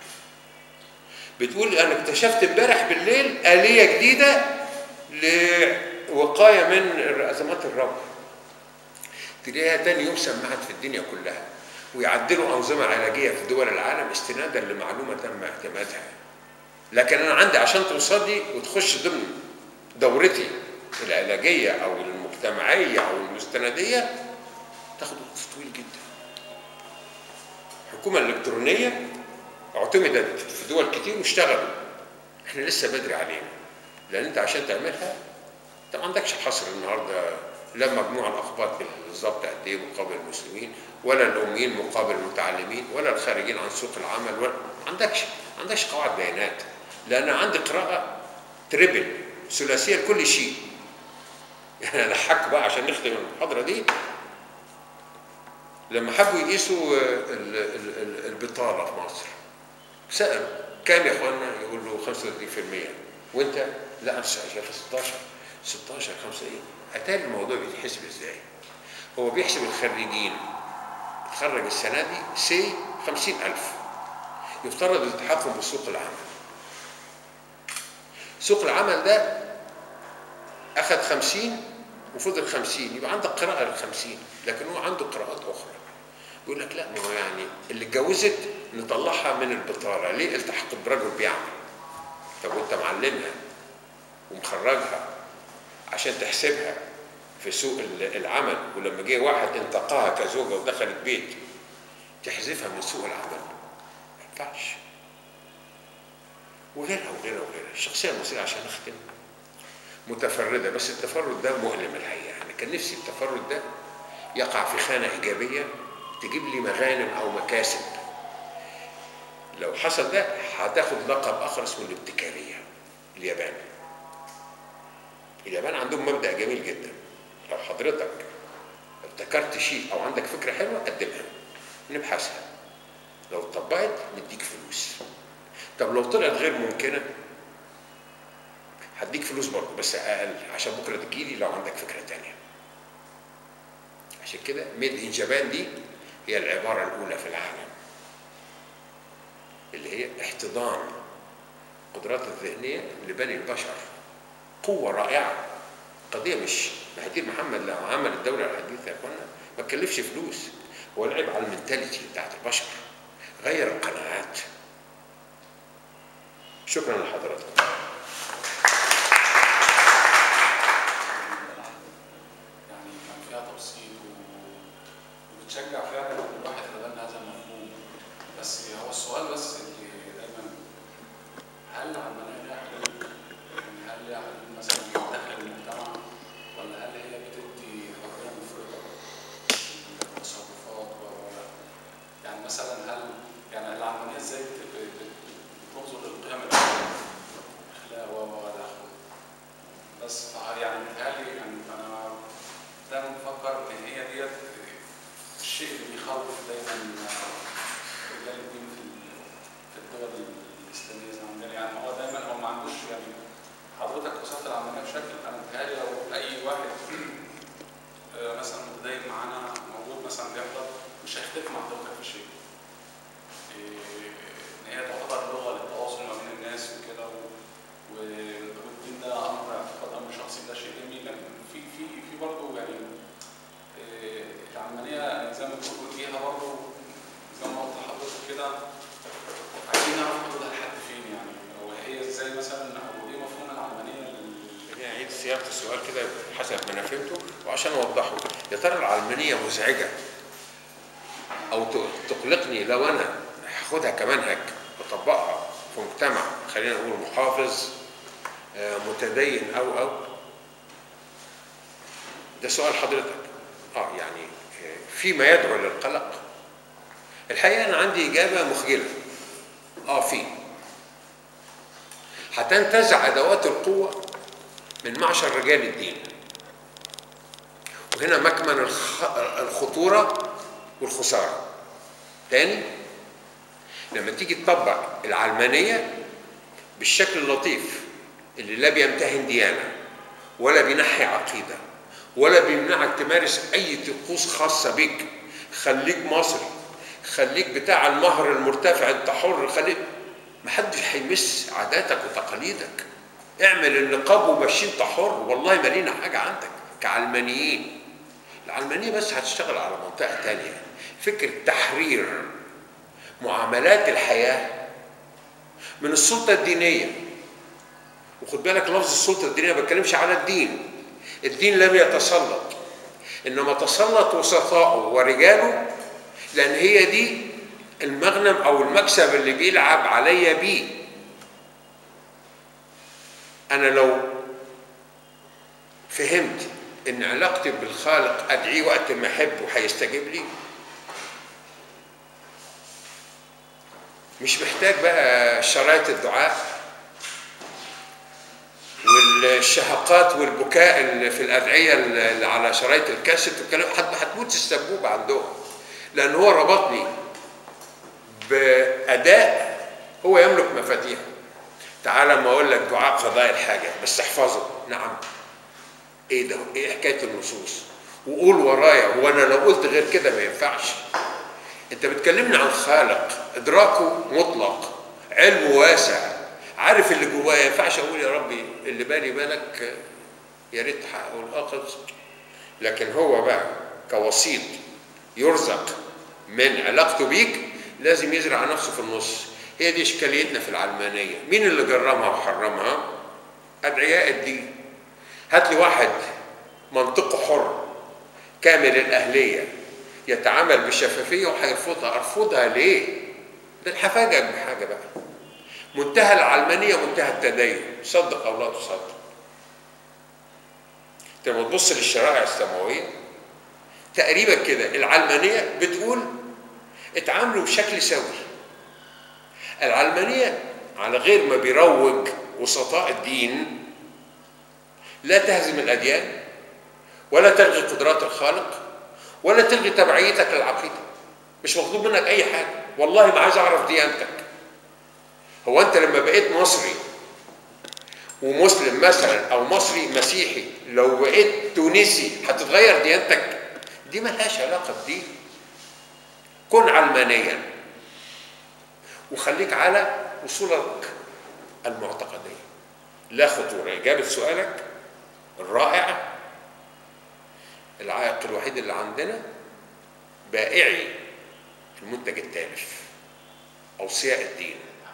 بتقول انا اكتشفت امبارح بالليل اليه جديده لوقايه من ازمات الرب تلاقيها تاني يوم سمعت في الدنيا كلها ويعدلوا انظمه علاجيه في دول العالم استنادا لمعلومه تم اعتمادها لكن انا عندي عشان توصل لي وتخش ضمن دورتي العلاجيه او المجتمعيه او المستنديه تاخد وقت طويل جدا الحكومه الالكترونيه اعتمدت في دول كتير واشتغلوا احنا لسه بدري علينا لان انت عشان تعملها انت ما عندكش حصر النهارده لا مجموع الاخبار بالظبط قد ايه مقابل المسلمين ولا الاميين مقابل المتعلمين ولا الخارجين عن سوق العمل ولا ما عندكش ما عندكش قواعد بيانات لان عندي قراءه تريبل ثلاثيه لكل شيء يعني انا حك بقى عشان نختم المحاضره دي لما حبوا يقيسوا ال- ال- ال- البطاله في مصر سالوا كام يا اخوانا يقول له 35% وانت لا انا شايف 16 16 5 ايه اتاري الموضوع بيتحسب ازاي هو بيحسب الخريجين اتخرج السنه دي سي 50000 يفترض التحكم بسوق العمل سوق العمل ده اخذ 50 وفضل 50 يبقى عندك قراءه لل 50 لكن هو عنده قراءات اخرى يقول لك لا ما هو يعني اللي اتجوزت نطلعها من البطاله ليه التحقت برجل بيعمل طب وانت معلمها ومخرجها عشان تحسبها في سوق ال- العمل ولما جه واحد انتقاها كزوجه ودخلت بيت تحذفها من سوق العمل ما ينفعش وغيرها وغيرها وغيرها الشخصيه المصريه عشان اختم متفرده بس التفرد ده مؤلم الحقيقه يعني كان نفسي التفرد ده يقع في خانه ايجابيه تجيب لي مغانم او مكاسب لو حصل ده هتاخد لقب اخر اسمه الابتكاريه اليابان اليابان عندهم مبدا جميل جدا لو حضرتك ابتكرت شيء او عندك فكره حلوه قدمها نبحثها لو اتطبقت نديك فلوس طب لو طلعت غير ممكنه هديك فلوس برضه بس اقل عشان بكره تجيلي لو عندك فكره تانية عشان كده ميد ان جابان دي هي العباره الاولى في العالم اللي هي احتضان القدرات الذهنيه لبني البشر قوه رائعه قضيه مش مهدي محمد لو عمل الدوله الحديثه يا اخوانا ما تكلفش فلوس هو لعب على المنتاليتي بتاعت البشر غير القناعات شكرا لحضراتكم يعني كان فيها تبسيط و- وبتشجع فعلا الواحد يتبنى هذا المفهوم بس هو السؤال بس اللي دايما هل العمليه ليها حلول؟ يعني هل ليها حلول مثلا داخل المجتمع ولا هل هي بتدي حريه مفرطه في التصرفات ولا يعني مثلا هل يعني العمليه ازاي بت- بت- بت- بتنظر للقيم العلميه اخلاق و و الى اخره بس فع- يعني متهيألي يعني انا دايما بفكر ان هي ديت الشيء اللي بيخوف دايما رجال الدين في ال- في الدول الاسلاميه زي ما عندنا يعني هو دايما هو ما عندوش يعني حضرتك وصلت العمليه بشكل انا متهيألي لو اي واحد آه، مثلا متدين معانا موجود مثلا بيحضر مش هيختلف مع حضرتك في شيء. إيه، ان هي تعتبر لغه للتواصل ما بين الناس وكده و- و- والدين ده امر اعتقاد امر شخصي ده شيء جميل لكن في في في برضه يعني إيه، العلمانيه زي ما بتقول فيها برضه زي ما قلت لحضرتك كده عايزين نعرف حدودها لحد فين يعني او هي ازاي مثلا او ايه مفهوم العلمانيه لل- خليني اعيد صياغه السؤال كده حسب ما انا فهمته وعشان اوضحه يا ترى العلمانيه مزعجه او ت- تقلقني لو انا هاخدها كمنهج واطبقها في مجتمع خلينا نقول محافظ آه، متدين او او ده سؤال حضرتك اه يعني آه، فيما يدعو للقلق الحقيقه انا عندي اجابه مخجله اه في هتنتزع ادوات القوه من معشر رجال الدين وهنا مكمن الخ- الخطورة والخسارة تاني لما تيجي تطبق العلمانية بالشكل اللطيف اللي لا بيمتهن ديانة ولا بينحي عقيدة ولا بيمنعك تمارس أي طقوس خاصة بك خليك مصري خليك بتاع المهر المرتفع انت حر خليك محدش هيمس عاداتك وتقاليدك اعمل النقاب ومشي انت حر والله ما لينا حاجه عندك كعلمانيين العلمانيه بس هتشتغل على منطقه تانية فكره تحرير معاملات الحياه من السلطه الدينيه وخد بالك لفظ السلطه الدينيه ما بتكلمش على الدين الدين لم يتسلط انما تسلط وسطاؤه ورجاله لان هي دي المغنم او المكسب اللي بيلعب عليا بيه انا لو فهمت ان علاقتي بالخالق ادعيه وقت ما احب وهيستجيب لي مش محتاج بقى شرايط الدعاء والشهقات والبكاء اللي في الادعيه اللي على شرايط الكاسيت والكلام هت- هتموت السبوبه عندهم لان هو ربطني باداء هو يملك مفاتيحه تعال ما اقول لك دعاء قضاء الحاجه بس احفظه نعم ايه ده ايه حكايه النصوص وقول ورايا هو انا لو قلت غير كده ما ينفعش انت بتكلمني عن خالق ادراكه مطلق علمه واسع عارف اللي جواه ما ينفعش اقول يا ربي اللي بالي بالك يا ريت اقول اه خلص لكن هو بقى كوسيط يرزق من علاقته بيك لازم يزرع نفسه في النص هي دي اشكاليتنا في العلمانيه مين اللي جرمها وحرمها ادعياء الدين هات لي واحد منطقه حر كامل الاهليه يتعامل بشفافيه وهيرفضها ارفضها ليه ده الحفاجه بحاجه بقى منتهى العلمانيه منتهى التدين صدق او لا تصدق انت لما تبص للشرائع السماويه تقريبا كده العلمانيه بتقول اتعاملوا بشكل سوي العلمانيه على غير ما بيروج وسطاء الدين لا تهزم الاديان ولا تلغي قدرات الخالق ولا تلغي تبعيتك للعقيده مش مطلوب منك اي حاجه والله ما عايز اعرف ديانتك هو انت لما بقيت مصري ومسلم مثلا او مصري مسيحي لو بقيت تونسي هتتغير ديانتك دي ملهاش علاقه بدين كن علمانيا وخليك على اصولك المعتقديه لا خطوره اجابه سؤالك الرائع العائق الوحيد اللي عندنا بائعي المنتج التالف اوصياء الدين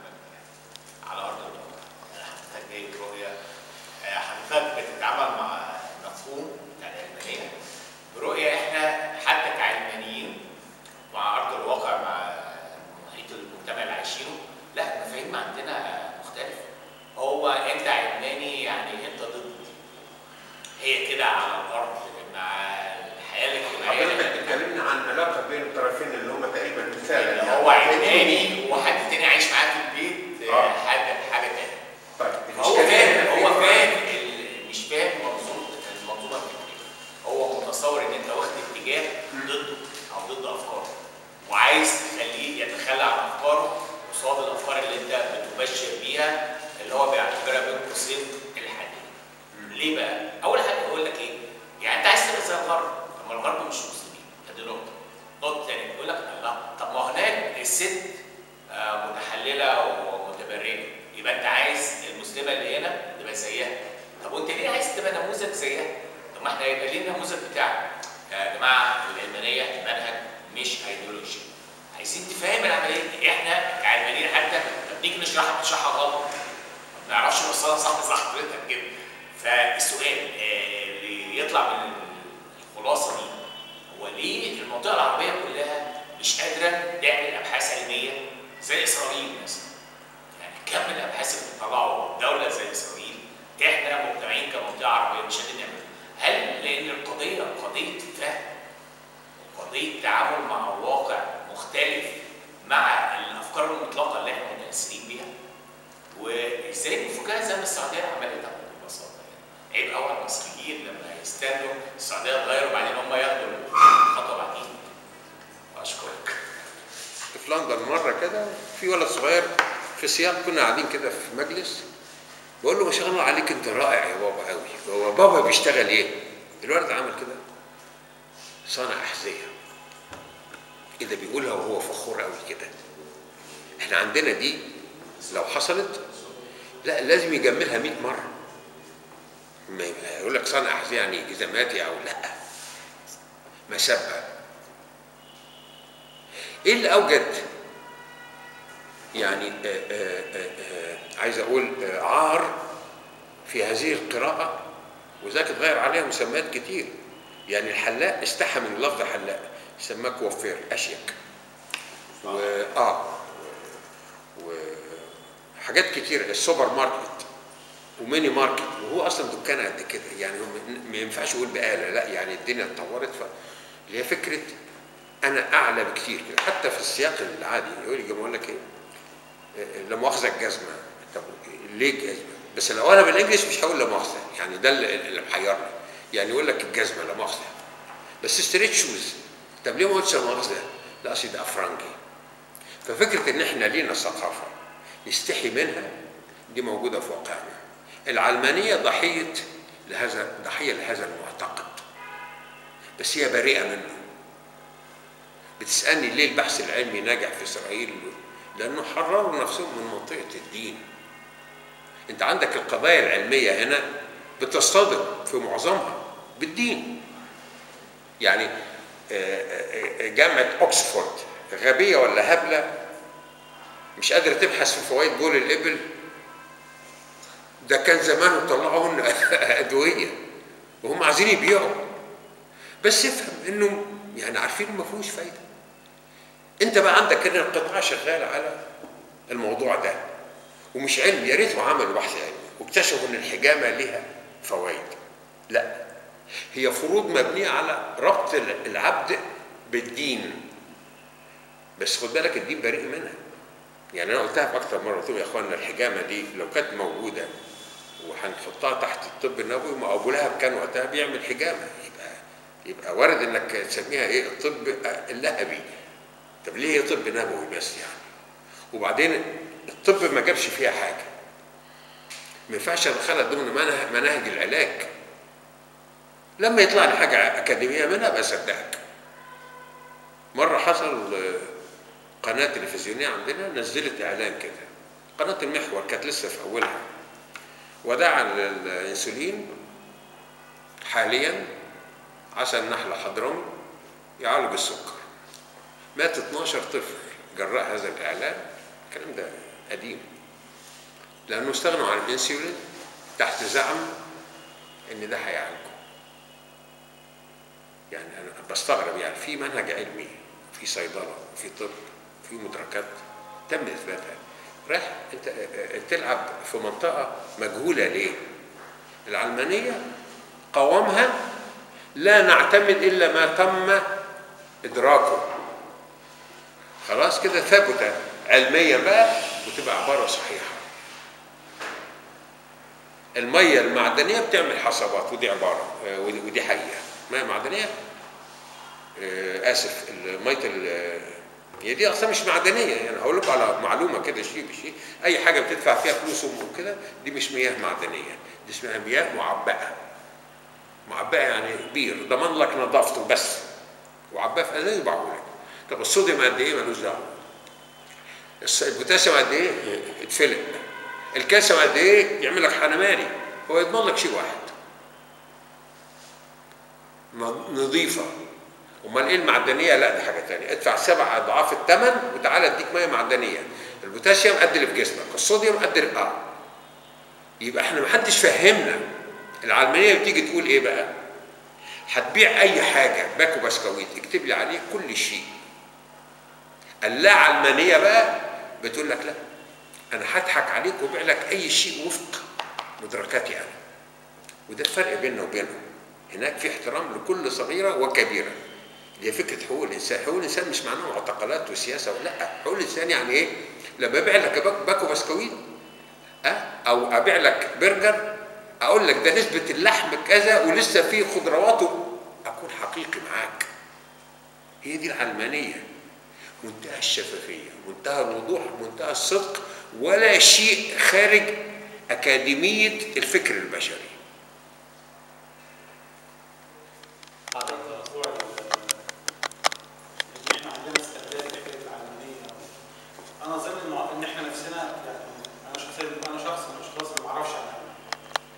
على ارض الواقع يعني حضرتك جاي برؤيه آه، حضرتك بتتعامل مع مفهوم بتاع العلمانيه برؤيه احنا حتى كعلمانيين مع ارض الواقع مع محيط المجتمع اللي عايشينه لا المفاهيم عندنا مختلفه هو انت علماني يعني انت ضد هي كده على الارض مع الحياه الاجتماعيه اللي حضرتك احنا اتكلمنا عن علاقه بين الطرفين اللي هم تقريبا مثال اللي هو علماني وحد تاني عايش معاه في البيت آه، آه. حاجه حاجه تانيه طيب هو الإشكالية فاهم هنا هو فين؟ فاهم ال- مش فاهم منظومه المنظومه الفكريه هو متصور ان انت واخد اتجاه ضده او ضد افكاره وعايز تخليه يتخلى عن افكاره قصاد الافكار اللي انت بتبشر بيها اللي هو بيعتبرها بين قوسين الحديد ليه بقى؟ اول حاجه يقول لك ايه؟ يعني انت عايز تبقى زي الغرب طب ما الغرب مش مسلمين دي نقطه نقطه ثانيه يقول لك الله طب ما هناك الست آه، متحلله ومتبرجه يبقى انت عايز المسلمه اللي هنا تبقى زيها طب وانت ليه عايز تبقى نموذج زيها؟ طب ما احنا يبقى ليه النموذج بتاعنا؟ يا جماعه العلمانيه منهج مش ايديولوجي عايزين تفهم العمليه دي احنا كعلمانيين حتى لما بنيجي نشرحها بنشرحها غلط ما نعرفش نوصلها صح زي حضرتك كده فالسؤال آه، اللي يطلع من الخلاصه دي هو ليه المنطقه العربيه كلها مش قادره تعمل ابحاث علميه زي اسرائيل مثلا يعني كم من الابحاث اللي بتطلعوا دوله زي اسرائيل احنا مجتمعين كمنطقه عربيه مش قادرين نعملها هل لان القضيه قضيه فهم قضيه تعامل مع الواقع مختلف مع الافكار المطلقه اللي احنا متاثرين بيها وازاي نفكها زي ما السعوديه عملتها ببساطه يعني عيب قوي على المصريين لما يستنوا السعوديه تغير وبعدين هم ياخدوا الخطوه بعدين واشكرك في لندن مره كده في ولد صغير في سياق كنا قاعدين كده في مجلس بقول له ما شاء الله عليك انت رائع يا بابا قوي هو بابا بيشتغل ايه؟ الولد عمل كده صانع احذيه ايه ده بيقولها وهو فخور قوي كده احنا عندنا دي لو حصلت لا لازم يجملها 100 مره ما يبقى يقول لك صانع احذيه يعني جزماتي او لا مسبه ايه اللي اوجد يعني آه آه آه آه عايز اقول آه عار في هذه القراءه وذاك اتغير عليها مسميات كتير يعني الحلاق استحى من لفظ حلاق سماه كوافير اشيك و اه وحاجات كتير السوبر ماركت وميني ماركت وهو اصلا دكان قد كده يعني هو ما ينفعش يقول بآلة لا يعني الدنيا اتطورت ف اللي هي فكره انا اعلى بكتير كده حتى في السياق العادي يقول لي بقول لك ايه آه، لا مؤاخذه الجزمه طب ليه الجزمه؟ بس لو انا بالانجلش مش هقول لا مؤاخذه يعني ده اللي اللي محيرني يعني يقول لك الجزمه لا مؤاخذه بس ستريت شوز طب ليه ما قلتش لا مؤاخذه؟ لا اصل ده افرنجي ففكره ان احنا لينا ثقافه نستحي منها دي موجوده في واقعنا العلمانيه ضحيه لهذا ضحيه لهذا المعتقد بس هي بريئه منه بتسالني ليه البحث العلمي ناجح في اسرائيل لانه حرروا نفسهم من منطقه الدين انت عندك القضايا العلميه هنا بتصطدم في معظمها بالدين يعني آه، آه، جامعه اوكسفورد غبيه ولا هبله مش قادره تبحث في فوائد بول الابل ده كان زمان طلعوا لنا ادويه وهم عايزين يبيعوا بس افهم انه يعني عارفين ما فيهوش فايده انت بقى عندك هنا القطاع شغال على الموضوع ده ومش علم يا ريتهم عملوا بحث علمي واكتشفوا ان الحجامه لها فوائد لا هي فروض مبنيه على ربط العبد بالدين بس خد بالك الدين بريء منها يعني انا قلتها في اكتر مره قلت لهم يا اخوانا الحجامه دي لو كانت موجوده وهنحطها تحت الطب النبوي ما ابو لهب كان وقتها بيعمل حجامه يبقى يبقى وارد انك تسميها ايه الطب اللهبي طب ليه هي طب نبوي بس يعني وبعدين الطب ما جابش فيها حاجه ما ينفعش ادخلها ضمن منهج مناهج العلاج لما يطلع لي حاجه اكاديميه منها بصدقك مره حصل آه، قناه تلفزيونيه عندنا نزلت اعلان كده قناه المحور كانت لسه في اولها ودعا للانسولين حاليا عسل نحل حضرمي يعالج السكر مات 12 طفل جراء هذا الاعلان الكلام ده قديم لانه استغنوا عن الانسولين تحت زعم ان ده هيعالجه يعني انا بستغرب يعني في منهج علمي في صيدله في طب في مدركات تم اثباتها رايح انت تلعب في منطقه مجهوله ليه؟ العلمانيه قوامها لا نعتمد الا ما تم ادراكه خلاص كده ثبت علميا بقى وتبقى عباره صحيحه الميه المعدنيه بتعمل حصوات ودي عباره آه، ودي ودي حقيقه ميه معدنيه آه، اسف الميه ال- هي دي اصلا مش معدنيه يعني هقول لكم على معلومه كده شيء بشيء اي حاجه بتدفع فيها فلوس وكده دي مش مياه معدنيه دي اسمها مياه معبأه معبأه يعني بير ضمن لك نظافته بس وعباه في ازاز وباعه لك طب الصوديوم قد ايه ملوش دعوه الس- البوتاسيوم قد ايه اتفلق الكالسيوم قد ايه يعمل لك حنماني هو يضمن لك شيء واحد ن- نظيفه امال ايه المعدنيه لا دي حاجه تانية ادفع سبع اضعاف الثمن وتعالى اديك ميه معدنيه البوتاسيوم قد اللي في جسمك الصوديوم قد اللي اه يبقى احنا ما حدش فهمنا العلمانيه بتيجي تقول ايه بقى هتبيع اي حاجه باكو بسكويت اكتب لي عليه كل شيء اللا علمانيه بقى بتقول لك لا انا هضحك عليك وابيع لك اي شيء وفق مدركاتي انا وده الفرق بيننا وبينهم هناك في احترام لكل صغيره وكبيره دي فكره حقوق الانسان حقوق الانسان مش معناها معتقلات وسياسه لا حقوق الانسان يعني ايه لما ابيع لك باك- باكو بسكويت أه؟ او ابيع لك برجر اقول لك ده نسبه اللحم كذا ولسه فيه خضروات و- اكون حقيقي معاك هي دي العلمانيه منتهى الشفافيه منتهى الوضوح منتهى الصدق ولا شيء خارج اكاديميه الفكر البشري حضرتك موضوع ال- ان احنا عندنا استعداد لحكايه العلمانيه انا اظن إنه- ان احنا نفسنا يعني انا شخصيا انا شخص من الاشخاص اللي ما اعرفش عن العلمانية.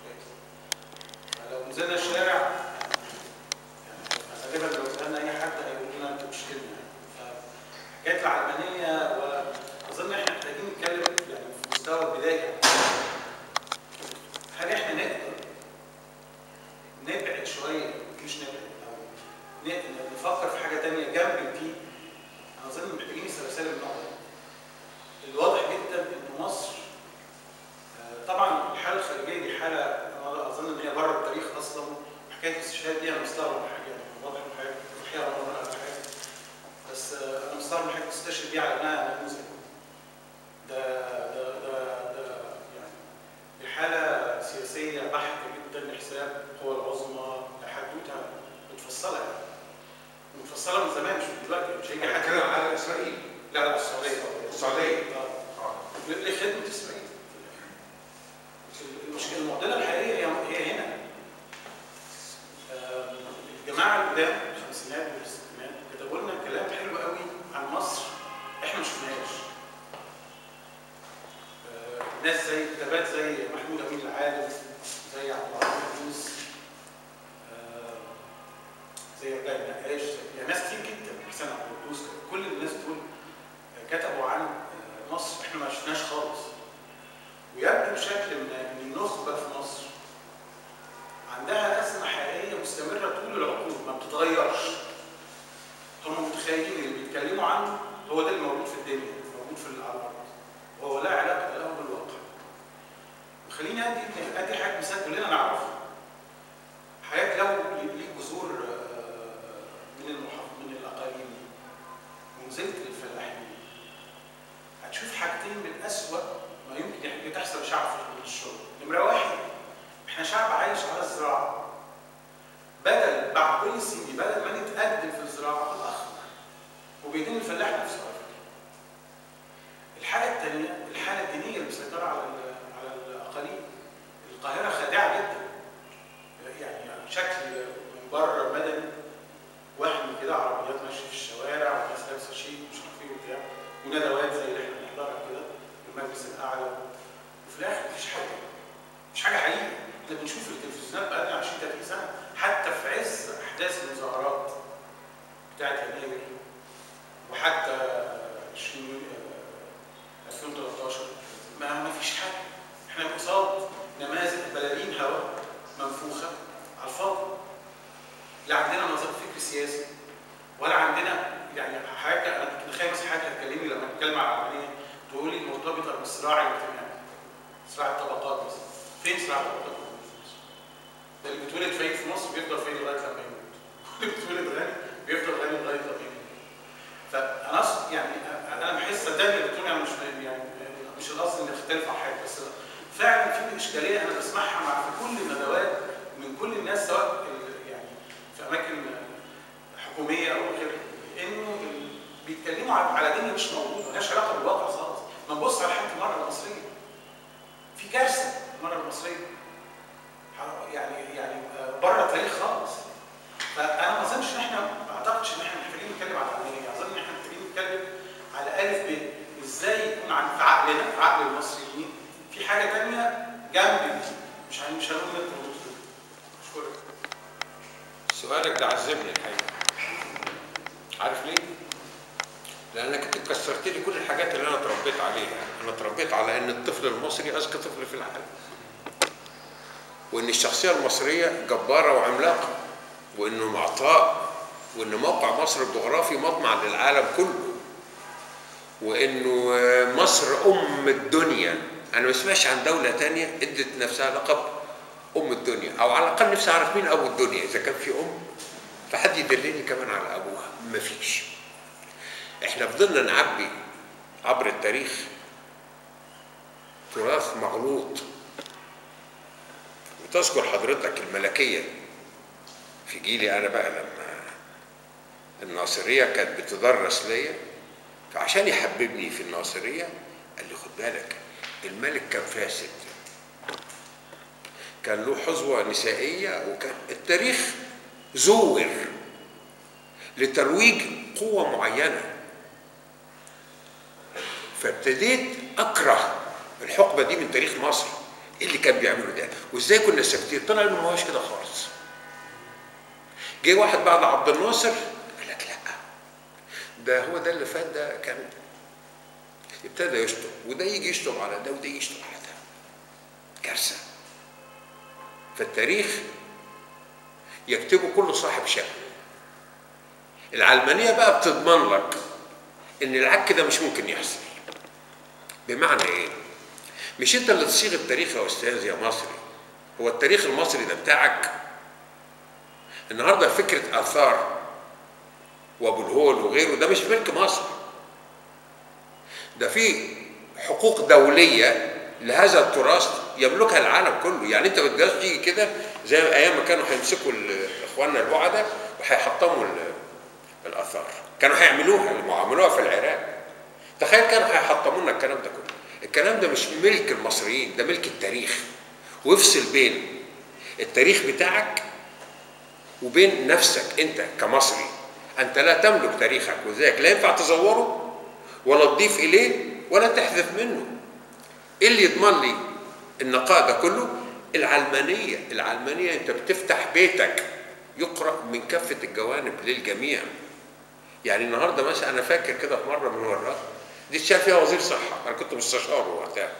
فلو نزلنا الشارع يعني غالبا لو سالنا اي حد هيقول لنا انتوا مشكلنا يعني فحكايه العلمانيه واظن احنا محتاجين نتكلم يعني في مستوى البدايه هل احنا نقدر نبعد شويه مش نبعد او ن- نفكر في حاجه تانية جنب الدين انا اظن محتاجين السلاسل النظر الواضح جدا ان مصر آه، طبعا الحاله الخارجيه دي حاله انا اظن ان هي بره التاريخ اصلا حكايه الاستشهاد دي انا مستغرب من حاجه يعني واضح ان حاجه روحيه رمضان ولا حاجه بس آه، انا مستغرب من حاجه تستشهد دي على انها نموذج ده الاسلام القوى العظمى لحدوته متفصله يعني متفصله من زمان مش من دلوقتي مش هيجي حد بتكلم على اسرائيل لا لا السعوديه السعوديه آه. لخدمه اسرائيل المشكله المعضله الحقيقيه هي هي هنا آم، الجماعه القدام الخمسينات والستينات كتبوا لنا كلام حلو قوي عن مصر احنا ما شفناهاش آه، ناس زي كتابات زي محمود امين العالم زي عبد العظيم الدوس آه، زي رجاء النقاش يعني ناس كتير جدا حسين عبد القدوس كل الناس دول كتبوا عن آه، مصر احنا ما شفناش خالص ويبدو بشكل من ان النخبه في مصر عندها ازمه حقيقيه مستمره طول العقود ما بتتغيرش هم متخيلين اللي بيتكلموا عنه هو ده اللي موجود في الدنيا موجود في على الارض وهو لا علاقه له بالواقع وخليني ادي ادي حاجه مثال كلنا نعرف حياه لو ليه جذور آه، من المحافظ من الاقاليم ونزلت للفلاحين هتشوف حاجتين من اسوأ ما يمكن يح- تحصل لشعب في الشغل نمره واحد احنا شعب عايش على الزراعه بدل بعد كل السنين بدل ما نتقدم في الزراعه نتاخر وبيدين الفلاح نفسه على فكره الحاجه الثانيه الحاله الدينيه اللي مسيطره على ال- على الاقاليم القاهره خادعه جدا يعني شكل من بره مدني وهم كده عربيات ماشيه في الشوارع وناس لابسه شيك ومش عارف ايه وبتاع وندوات زي اللي احنا بنحضرها كده في المجلس الاعلى وفي الاخر مفيش حاجه مش حاجه حقيقيه احنا بنشوف التلفزيونات بقالنا 20 30 سنه حتى في عز احداث المظاهرات بتاعت يناير وحتى 20 آه، 2013 ما ما فيش حاجه احنا قصاد نماذج بلالين هواء منفوخه على الفاضي لا عندنا نظام فكري سياسي ولا عندنا يعني حاجه انا كنت متخيل مثلا حاجه هتكلمني لما نتكلم على العمليه تقول لي مرتبطه بالصراع الاجتماعي صراع الطبقات مثلا فين صراع الطبقات موجود في مصر؟ ده اللي بيتولد فقير في مصر بيفضل فقير لغايه لما يموت واللي بيتولد غني بيفضل غني لغايه لما يموت فانا أص- يعني انا بحس صدقني يا دكتور يعني مش يعني مش القصد اني اختلف على حاجه بس فعلا في اشكاليه انا بسمعها مع في كل الندوات من كل الناس سواء ال- يعني في اماكن حكوميه او غيرها انه ال- بيتكلموا على على دنيا مش موجوده ملهاش علاقه بالواقع خالص ما نبص على حاله المراه المصريه في كارثه في المراه المصريه ح- يعني يعني آه، بره التاريخ خالص فانا ما اظنش ان احنا ما اعتقدش ان احنا محتاجين نتكلم على العمليه اظن ان احنا محتاجين نتكلم على الف ب ازاي يكون عن في عقلنا في عقل المصريين في حاجه ثانيه جنب دي مش هن- مش هنقول نتربط اشكرك سؤالك ده عذبني الحقيقه عارف ليه؟ لانك انت كسرت لي كل الحاجات اللي انا اتربيت عليها انا اتربيت على ان الطفل المصري اذكى طفل في العالم وان الشخصيه المصريه جباره وعملاقه وانه معطاء وان موقع مصر الجغرافي مطمع للعالم كله وانه مصر ام الدنيا انا ما سمعتش عن دوله تانية ادت نفسها لقب ام الدنيا او على الاقل نفسي اعرف مين ابو الدنيا اذا كان في ام فحد يدلني كمان على ابوها مفيش احنا فضلنا نعبي عبر التاريخ تراث مغلوط وتذكر حضرتك الملكيه في جيلي انا بقى لما الناصريه كانت بتدرس ليا فعشان يحببني في الناصريه قال لي خد بالك الملك كان فاسد كان له حظوه نسائيه وكان التاريخ زور لترويج قوه معينه فابتديت اكره الحقبه دي من تاريخ مصر ايه اللي كان بيعمله ده وازاي كنا ساكتين طلع انه ما هوش كده خالص جه واحد بعد عبد الناصر قال لك لا ده هو ده اللي فات ده كان ابتدى يشطب وده يجي يشطب على ده وده يجي يشطب على ده كارثه فالتاريخ يكتبه كل صاحب شأن العلمانية بقى بتضمن لك ان العك ده مش ممكن يحصل بمعنى ايه مش انت اللي تصيغ التاريخ يا استاذ يا مصري هو التاريخ المصري ده بتاعك النهارده فكره اثار وابو الهول وغيره ده مش ملك مصر ده في حقوق دوليه لهذا التراث يملكها العالم كله يعني انت ما تقدرش تيجي كده زي ايام ما كانوا هيمسكوا ال- اخواننا البعدة وهيحطموا ال- الاثار كانوا هيعملوها اللي عملوها في العراق تخيل كانوا هيحطموا لنا الكلام ده كله الكلام ده مش ملك المصريين ده ملك التاريخ وافصل بين التاريخ بتاعك وبين نفسك انت كمصري انت لا تملك تاريخك وذلك لا ينفع تزوره ولا تضيف اليه ولا تحذف منه ايه اللي يضمن لي النقاء ده كله العلمانيه العلمانيه انت بتفتح بيتك يقرا من كافه الجوانب للجميع يعني النهارده مثلا انا فاكر كده في مره من المرات دي اتشال فيها وزير صحه انا كنت مستشاره وقتها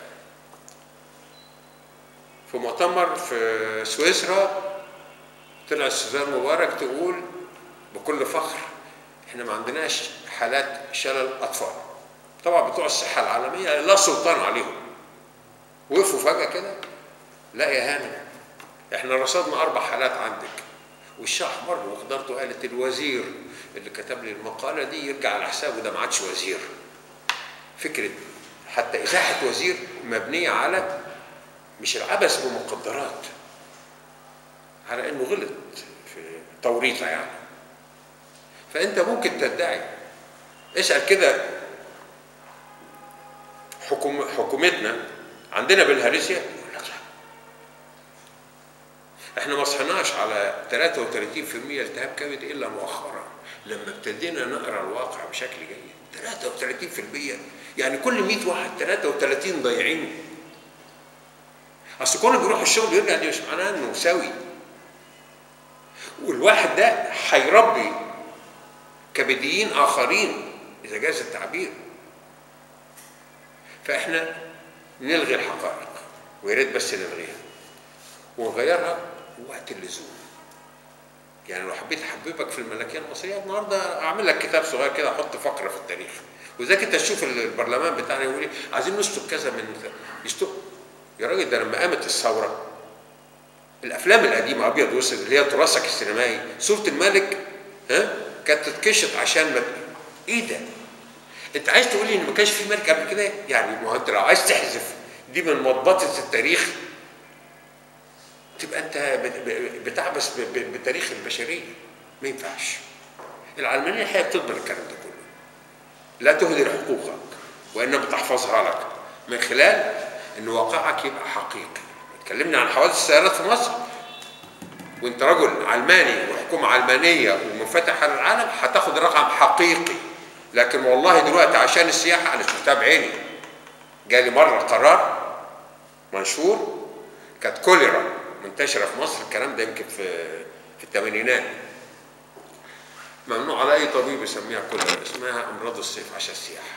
في مؤتمر في سويسرا طلع سوزان مبارك تقول بكل فخر احنا ما عندناش حالات شلل اطفال طبعا بتوع الصحه العالميه لا سلطان عليهم وقفوا فجاه كده لا يا هانم احنا رصدنا اربع حالات عندك والشاه احمر وقدرته قالت الوزير اللي كتب لي المقاله دي يرجع على حسابه ده ما عادش وزير فكره حتى ازاحه وزير مبنيه على مش العبث بمقدرات على انه غلط في توريطه يعني فانت ممكن تدعي اسال كده حكوم حكومتنا عندنا بالهرسيا يقول لك لا احنا ما صحناش على 33% التهاب كبد الا مؤخرا لما ابتدينا نقرا الواقع بشكل جيد 33% يعني كل 100 واحد 33 ضايعين اصل كونه بيروح الشغل ويرجع دي مش معناه انه سوي والواحد ده هيربي كبديين اخرين اذا جاز التعبير فاحنا نلغي الحقائق ويا ريت بس نلغيها ونغيرها وقت اللزوم يعني لو حبيت احببك في الملكيه المصريه النهارده اعمل لك كتاب صغير كده احط فقره في التاريخ وذاك انت تشوف البرلمان بتاعنا يقول ايه عايزين نشطب كذا من يشطب يا راجل ده لما قامت الثوره الافلام القديمه ابيض واسود اللي هي تراثك السينمائي صوره الملك ها كانت تتكشط عشان ما ايه ده؟ انت عايز تقول لي ان ما كانش في ملك قبل كده؟ يعني ما هو انت لو عايز تحذف دي من مضبطه التاريخ تبقى انت بت- ب- بتعبث ب- ب- بتاريخ البشريه ما ينفعش العلمانيه الحقيقه بتضمن الكلام ده كله لا تهدر حقوقك وانما بتحفظها لك من خلال ان واقعك يبقى حقيقي اتكلمنا عن حوادث السيارات في مصر وانت رجل علماني وحكومه علمانيه ومنفتح على العالم هتاخد رقم حقيقي لكن والله دلوقتي عشان السياحه انا شفتها بعيني جالي مره قرار منشور كانت كوليرا منتشره في مصر الكلام ده يمكن في في الثمانينات ممنوع على اي طبيب يسميها كوليرا اسمها امراض الصيف عشان السياحه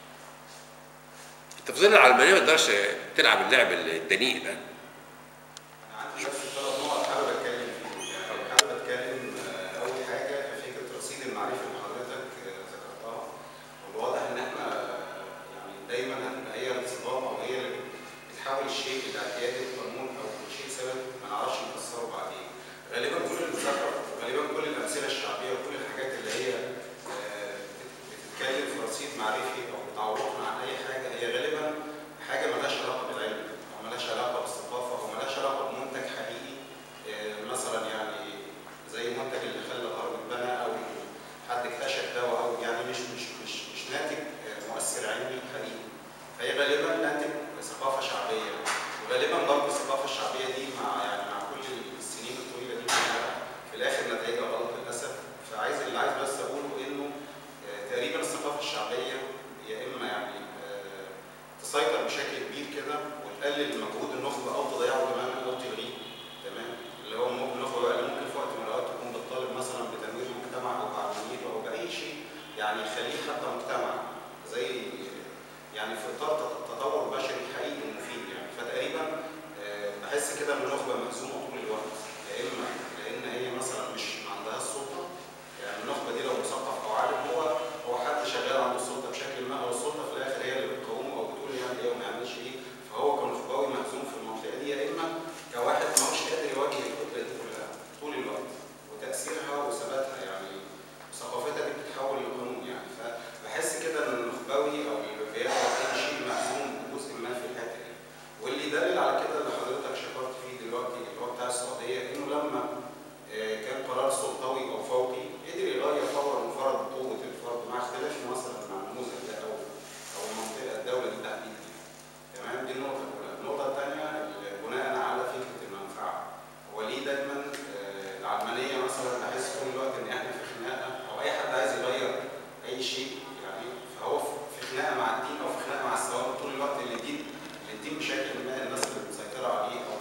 انت في ظل العلمانيه ما تقدرش تلعب اللعب الدنيء ده أنا عندي بس ثلاث نقط حابب اتكلم فيهم يعني حابب اتكلم آه، اول حاجه فكره رصيد المعرفه اللي حضرتك آه، ذكرتها والواضح ان احنا آه، يعني دايما هتبقى هي الانصدام او هي اللي بتحول الشيء الى اعتياد القانون او شيء ثابت ما نعرفش نفسره بعدين غالبا كل اللي ذكر غالبا كل الامثله الشعبيه وكل الحاجات اللي هي آه، بتتكلم في رصيد معرفي او بتعوقنا عن اي حاجه هي غالبا حاجه ملهاش علاقه بالعلم او ملهاش علاقه باستطلاع مثلا بحس طول الوقت ان احنا في خناقه او اي حد عايز يغير اي شيء يعني فهو في خناقه مع الدين او في خناقه مع الثوابت طول الوقت اللي الدين اللي الدين بشكل ما الناس اللي مسيطره عليه او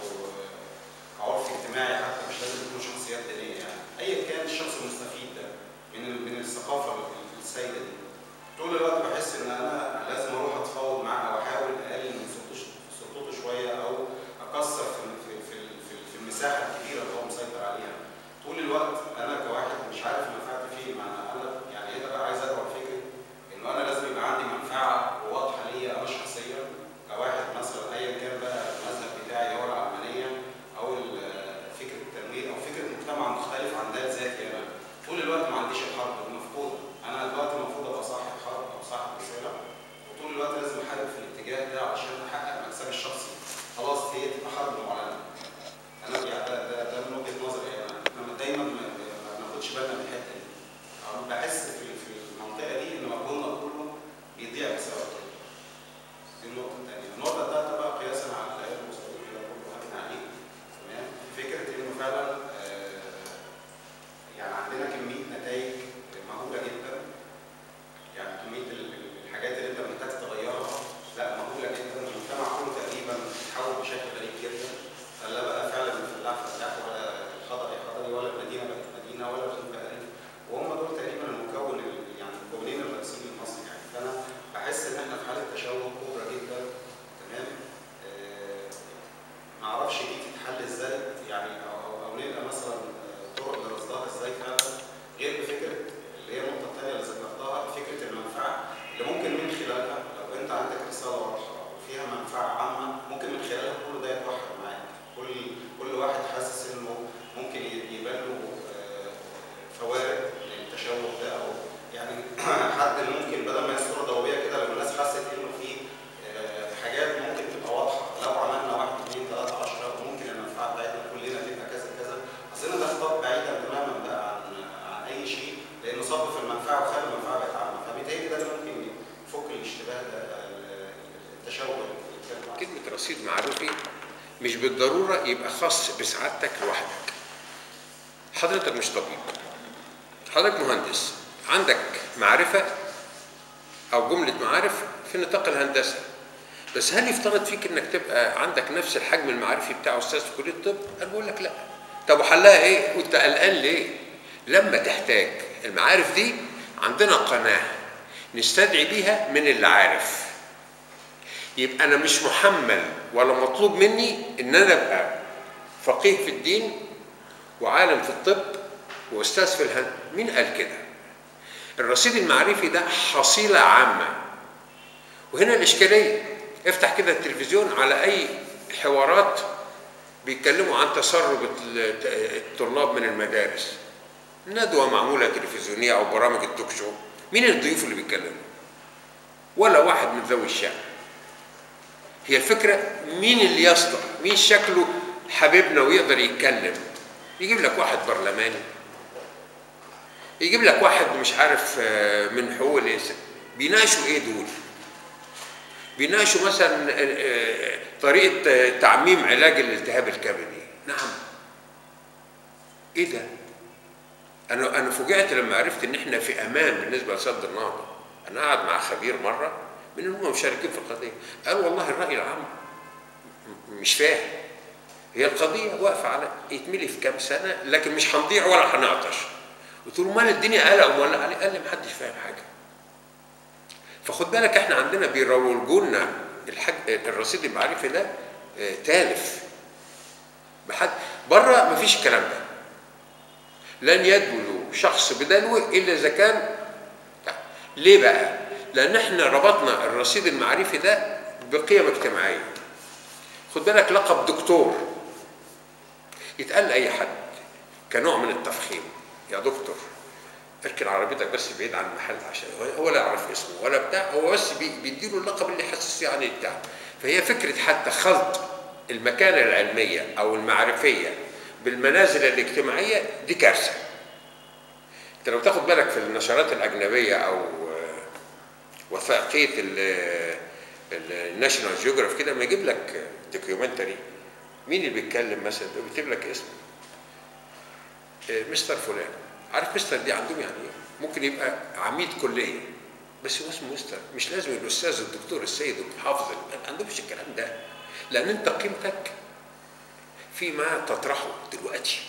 كعرف اجتماعي حتى مش لازم يكون شخصيات دينيه يعني ايا كان الشخص المستفيد ده من ال- من الثقافه السائده دي طول الوقت بحس ان انا لازم اروح اتفاوض معاه او احاول اقلل من سلطته سلطته شويه او اكسر في في في في, في المساحه الكبيره اللي هو مسيطر عليها طول الوقت انا كواحد مش عارف منفعتي فين ما انا انا يعني ايه بقى عايز ادعو لفكره انه انا لازم يبقى عندي منفعه واضحه ليا انا شخصيا كواحد مثلا ايا كان بقى المذهب بتاعي هو العلمانيه او ال- فكره التنوير او فكره مجتمع مختلف عن ذات ذاتي انا طول الوقت ما عنديش الحرب دي مفقوده انا دلوقتي المفروض ابقى صاحب حرب او صاحب رساله وطول الوقت لازم احارب في الاتجاه ده علشان احقق مكسبي الشخصي خلاص هي تبقى حرب معلنه انا يعني ده, ده, ده من وجهه نظري انا احنا دايما ما ما بناخدش بالنا من الحته دي أو بحس في في المنطقه دي ان مجهودنا كله بيضيع بسبب كده دي النقطه الثانيه النقطه الثالثه بقى قياسا على الايام المستقبل اللي كله حكينا عليه تمام فكره انه فعلا آه، يعني عندنا كميه نتائج مهوله جدا يعني كميه ال- ال- الحاجات اللي انت محتاج تغيرها لا مهوله جدا المجتمع كله تقريبا اتحول بشكل غريب جدا لا بقى فعلا الفلاح فلاح ولا الخضري خضري ولا المدينه بقت مدينه ولا الريف بقى ريف وهم دول تقريبا المكون ال- يعني المكونين الرئيسيين لمصر يعني فانا بحس ان احنا في حاله تشوه كبرى جدا تمام آه، ما اعرفش دي تتحل ازاي يعني او او, أو نلقى مثلا آه، طرق لرصدها ازاي فعلا غير بفكره اللي هي النقطه الثانيه اللي ذكرتها فكره المنفعه اللي ممكن من خلالها لو انت عندك رساله واضحه وفيها منفعه عامه ممكن من خلالها كل ده يتوحد معاك كل كل واحد حاسس انه ممكن ي- يبان له آه، فوارق للتشوه ده او يعني حد ممكن بدل ما هي صوره ضوئيه كده لو الناس حست انه في آه، حاجات ممكن تبقى واضحه لو عملنا واحد اثنين ثلاثه 10 وممكن المنفعه بتاعتنا كلنا تبقى كذا كذا اظن ده خطاب بعيدا تماما بقى عن عن اي شيء لانه صب في المنفعه وخلى المنفعه بقت عامه فبالتالي ده اللي ممكن يفك الاشتباه ده ال- التشوه اللي بنتكلم عنه. كلمة رصيد معرفي مش بالضرورة يبقى خاص بسعادتك لوحدك حضرتك مش طبيب حضرتك مهندس عندك معرفة أو جملة معارف في نطاق الهندسة بس هل يفترض فيك انك تبقى عندك نفس الحجم المعرفي بتاع استاذ في كليه الطب؟ انا بقول لك لا. طب وحلها ايه؟ وانت قلقان ليه؟ لما تحتاج المعارف دي عندنا قناه نستدعي بيها من اللي عارف. يبقى انا مش محمل ولا مطلوب مني ان انا ابقى فقيه في الدين وعالم في الطب واستاذ في الهندسه مين قال كده الرصيد المعرفي ده حصيله عامه وهنا الاشكاليه افتح كده التلفزيون على اي حوارات بيتكلموا عن تسرب الت- الطلاب من المدارس ندوه معموله تلفزيونيه او برامج التوك شو مين الضيوف اللي بيتكلموا ولا واحد من ذوي الشأن هي الفكرة مين اللي يصلح مين شكله حبيبنا ويقدر يتكلم يجيب لك واحد برلماني يجيب لك واحد مش عارف آه، من حقوق الإنسان بيناقشوا ايه دول بيناقشوا مثلا آه، آه، طريقة آه، تعميم علاج الالتهاب الكبدي نعم ايه ده انا انا فوجئت لما عرفت ان احنا في امان بالنسبه لسد النهضه انا قاعد مع خبير مره من اللي هم مشاركين في القضيه قال والله الراي العام م- مش فاهم هي القضيه واقفه على يتملي في كام سنه لكن مش هنضيع ولا هنعطش قلت له مال الدنيا قلق ولا عليه قال لي محدش فاهم حاجه فخد بالك احنا عندنا بيروجوا لنا الحاج الرصيد المعرفي ده آه، تالف بحد بره مفيش الكلام ده لن يدلو شخص بدلوه الا اذا كان ليه بقى؟ لان احنا ربطنا الرصيد المعرفي ده بقيم اجتماعيه خد بالك لقب دكتور يتقال لاي حد كنوع من التفخيم يا دكتور اركن عربيتك بس بعيد عن المحل عشان هو- هو لا يعرف اسمه ولا بتاع هو بس بي- بيديله اللقب اللي يحسس يعني بتاع فهي فكره حتى خلط المكانه العلميه او المعرفيه بالمنازل الاجتماعيه دي كارثه انت لو تاخد بالك في النشرات الاجنبيه او آه، وثائقيه الناشونال جيوغراف كده لما يجيب لك دوكيومنتري مين اللي بيتكلم مثلا بيكتب لك اسمه آه، مستر فلان عارف مستر دي عندهم يعني ايه؟ ممكن يبقى عميد كليه بس هو اسمه مستر مش لازم الاستاذ الدكتور السيد المحافظ ما عندهمش الكلام ده لان انت قيمتك فيما تطرحه دلوقتي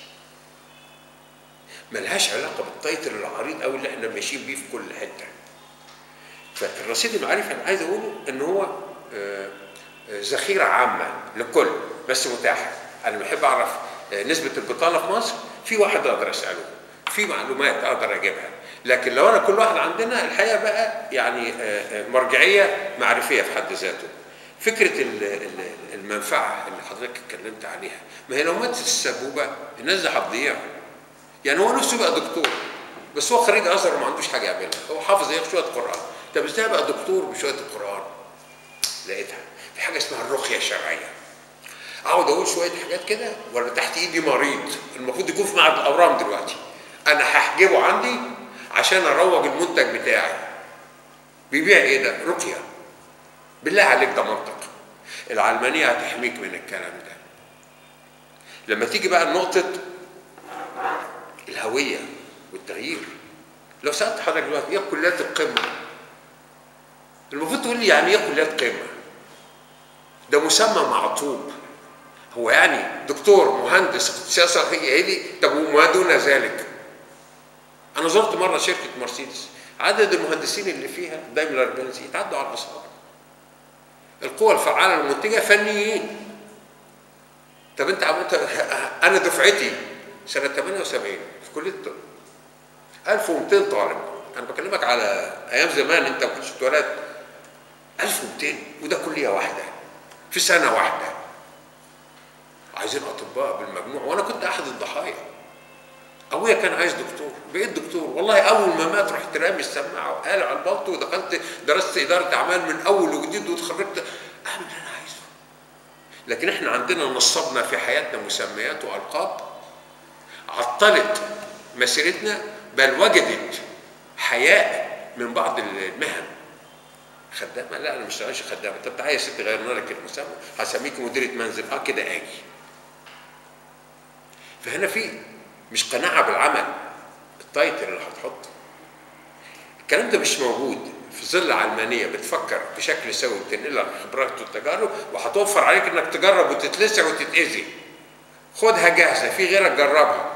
ملهاش علاقه بالتايتل العريض قوي اللي احنا ماشيين بيه في كل حته فالرصيد المعرفي انا عايز اقوله ان هو آه، آه، ذخيره عامه للكل بس متاحه انا بحب اعرف آه، نسبه البطاله في مصر في واحد اقدر اساله في معلومات اقدر اجيبها لكن لو انا كل واحد عندنا الحقيقه بقى يعني آه، آه، مرجعيه معرفيه في حد ذاته فكره ال- ال- المنفعه اللي حضرتك اتكلمت عليها ما هي لو ماتت السبوبه الناس دي هتضيع يعني هو نفسه يبقى دكتور بس هو خريج ازهر وما عندوش حاجه يعملها هو حافظ ايه شويه قران طب ازاي ابقى دكتور بشويه القران لقيتها في حاجه اسمها الرقيه الشرعيه اقعد اقول شويه حاجات كده ولا تحت ايدي مريض المفروض يكون في معهد الاورام دلوقتي انا هحجبه عندي عشان اروج المنتج بتاعي بيبيع ايه ده رقيه بالله عليك ده منطق العلمانيه هتحميك من الكلام ده لما تيجي بقى نقطه الهويه والتغيير لو سالت حضرتك دلوقتي ايه كليات القمه المفروض تقول لي يعني ايه كليات قمه ده مسمى معطوب هو يعني دكتور مهندس سياسه هي لي طب وما دون ذلك انا زرت مره شركه مرسيدس عدد المهندسين اللي فيها دايملر بنز يتعدوا على الاصابع القوى الفعاله المنتجه فنيين طب انت عملت انا دفعتي سنه 78 في كليه الطب 1200 طالب انا بكلمك على ايام زمان انت ما كنتش اتولدت 1200 وده كليه واحده في سنه واحده عايزين اطباء بالمجموع وانا كنت احد الضحايا ابويا كان عايز دكتور بقيت دكتور والله اول ما مات رحت رامي السماعه وقال على البلطو ودخلت درست اداره اعمال من اول وجديد واتخرجت اعمل اللي انا عايزه لكن احنا عندنا نصبنا في حياتنا مسميات والقاب عطلت مسيرتنا بل وجدت حياء من بعض المهن خدامه لا انا مش شغالش خدامه طب تعالى يا ستي غيرنا لك المسمى هسميك مديره منزل اه كده اجي فهنا في مش قناعه بالعمل التايتل اللي هتحطه الكلام ده مش موجود في ظل علمانيه بتفكر بشكل سوي بتنقل لك خبرات والتجارب وهتوفر عليك انك تجرب وتتلسع وتتاذي خدها جاهزه في غيرك جربها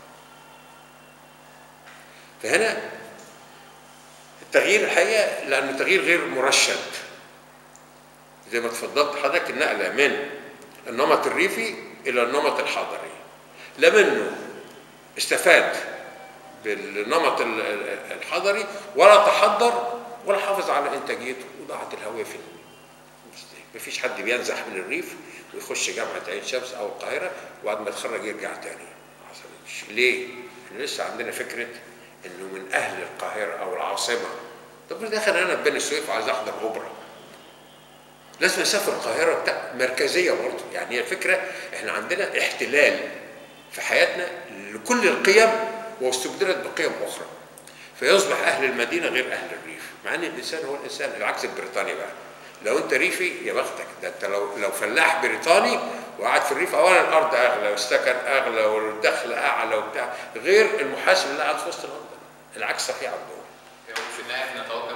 فهنا التغيير الحقيقه لانه تغيير غير مرشد زي ما اتفضلت حضرتك النقله من النمط الريفي الى النمط الحضري لا منه استفاد بالنمط ال- ال- الحضري ولا تحضر ولا حافظ على انتاجيته وضاعت الهويه في مفيش حد بينزح من الريف ويخش جامعه عين شمس او القاهره وبعد ما يتخرج يرجع تاني ما حصلتش ليه؟ احنا لسه عندنا فكره انه من اهل القاهره او العاصمه طب داخل انا في بني سويف وعايز احضر اوبرا لازم اسافر القاهره بتاع مركزيه برضه يعني هي الفكره احنا عندنا احتلال في حياتنا لكل القيم واستبدلت بقيم اخرى فيصبح اهل المدينه غير اهل الريف مع ان الانسان هو الانسان العكس البريطاني بقى لو انت ريفي يا بختك ده انت لو لو فلاح بريطاني وقاعد في الريف اولا الارض اغلى والسكن اغلى والدخل اعلى وبتاع غير المحاسب اللي قاعد في وسط لندن العكس صحيح عندهم في النهايه احنا نتوجه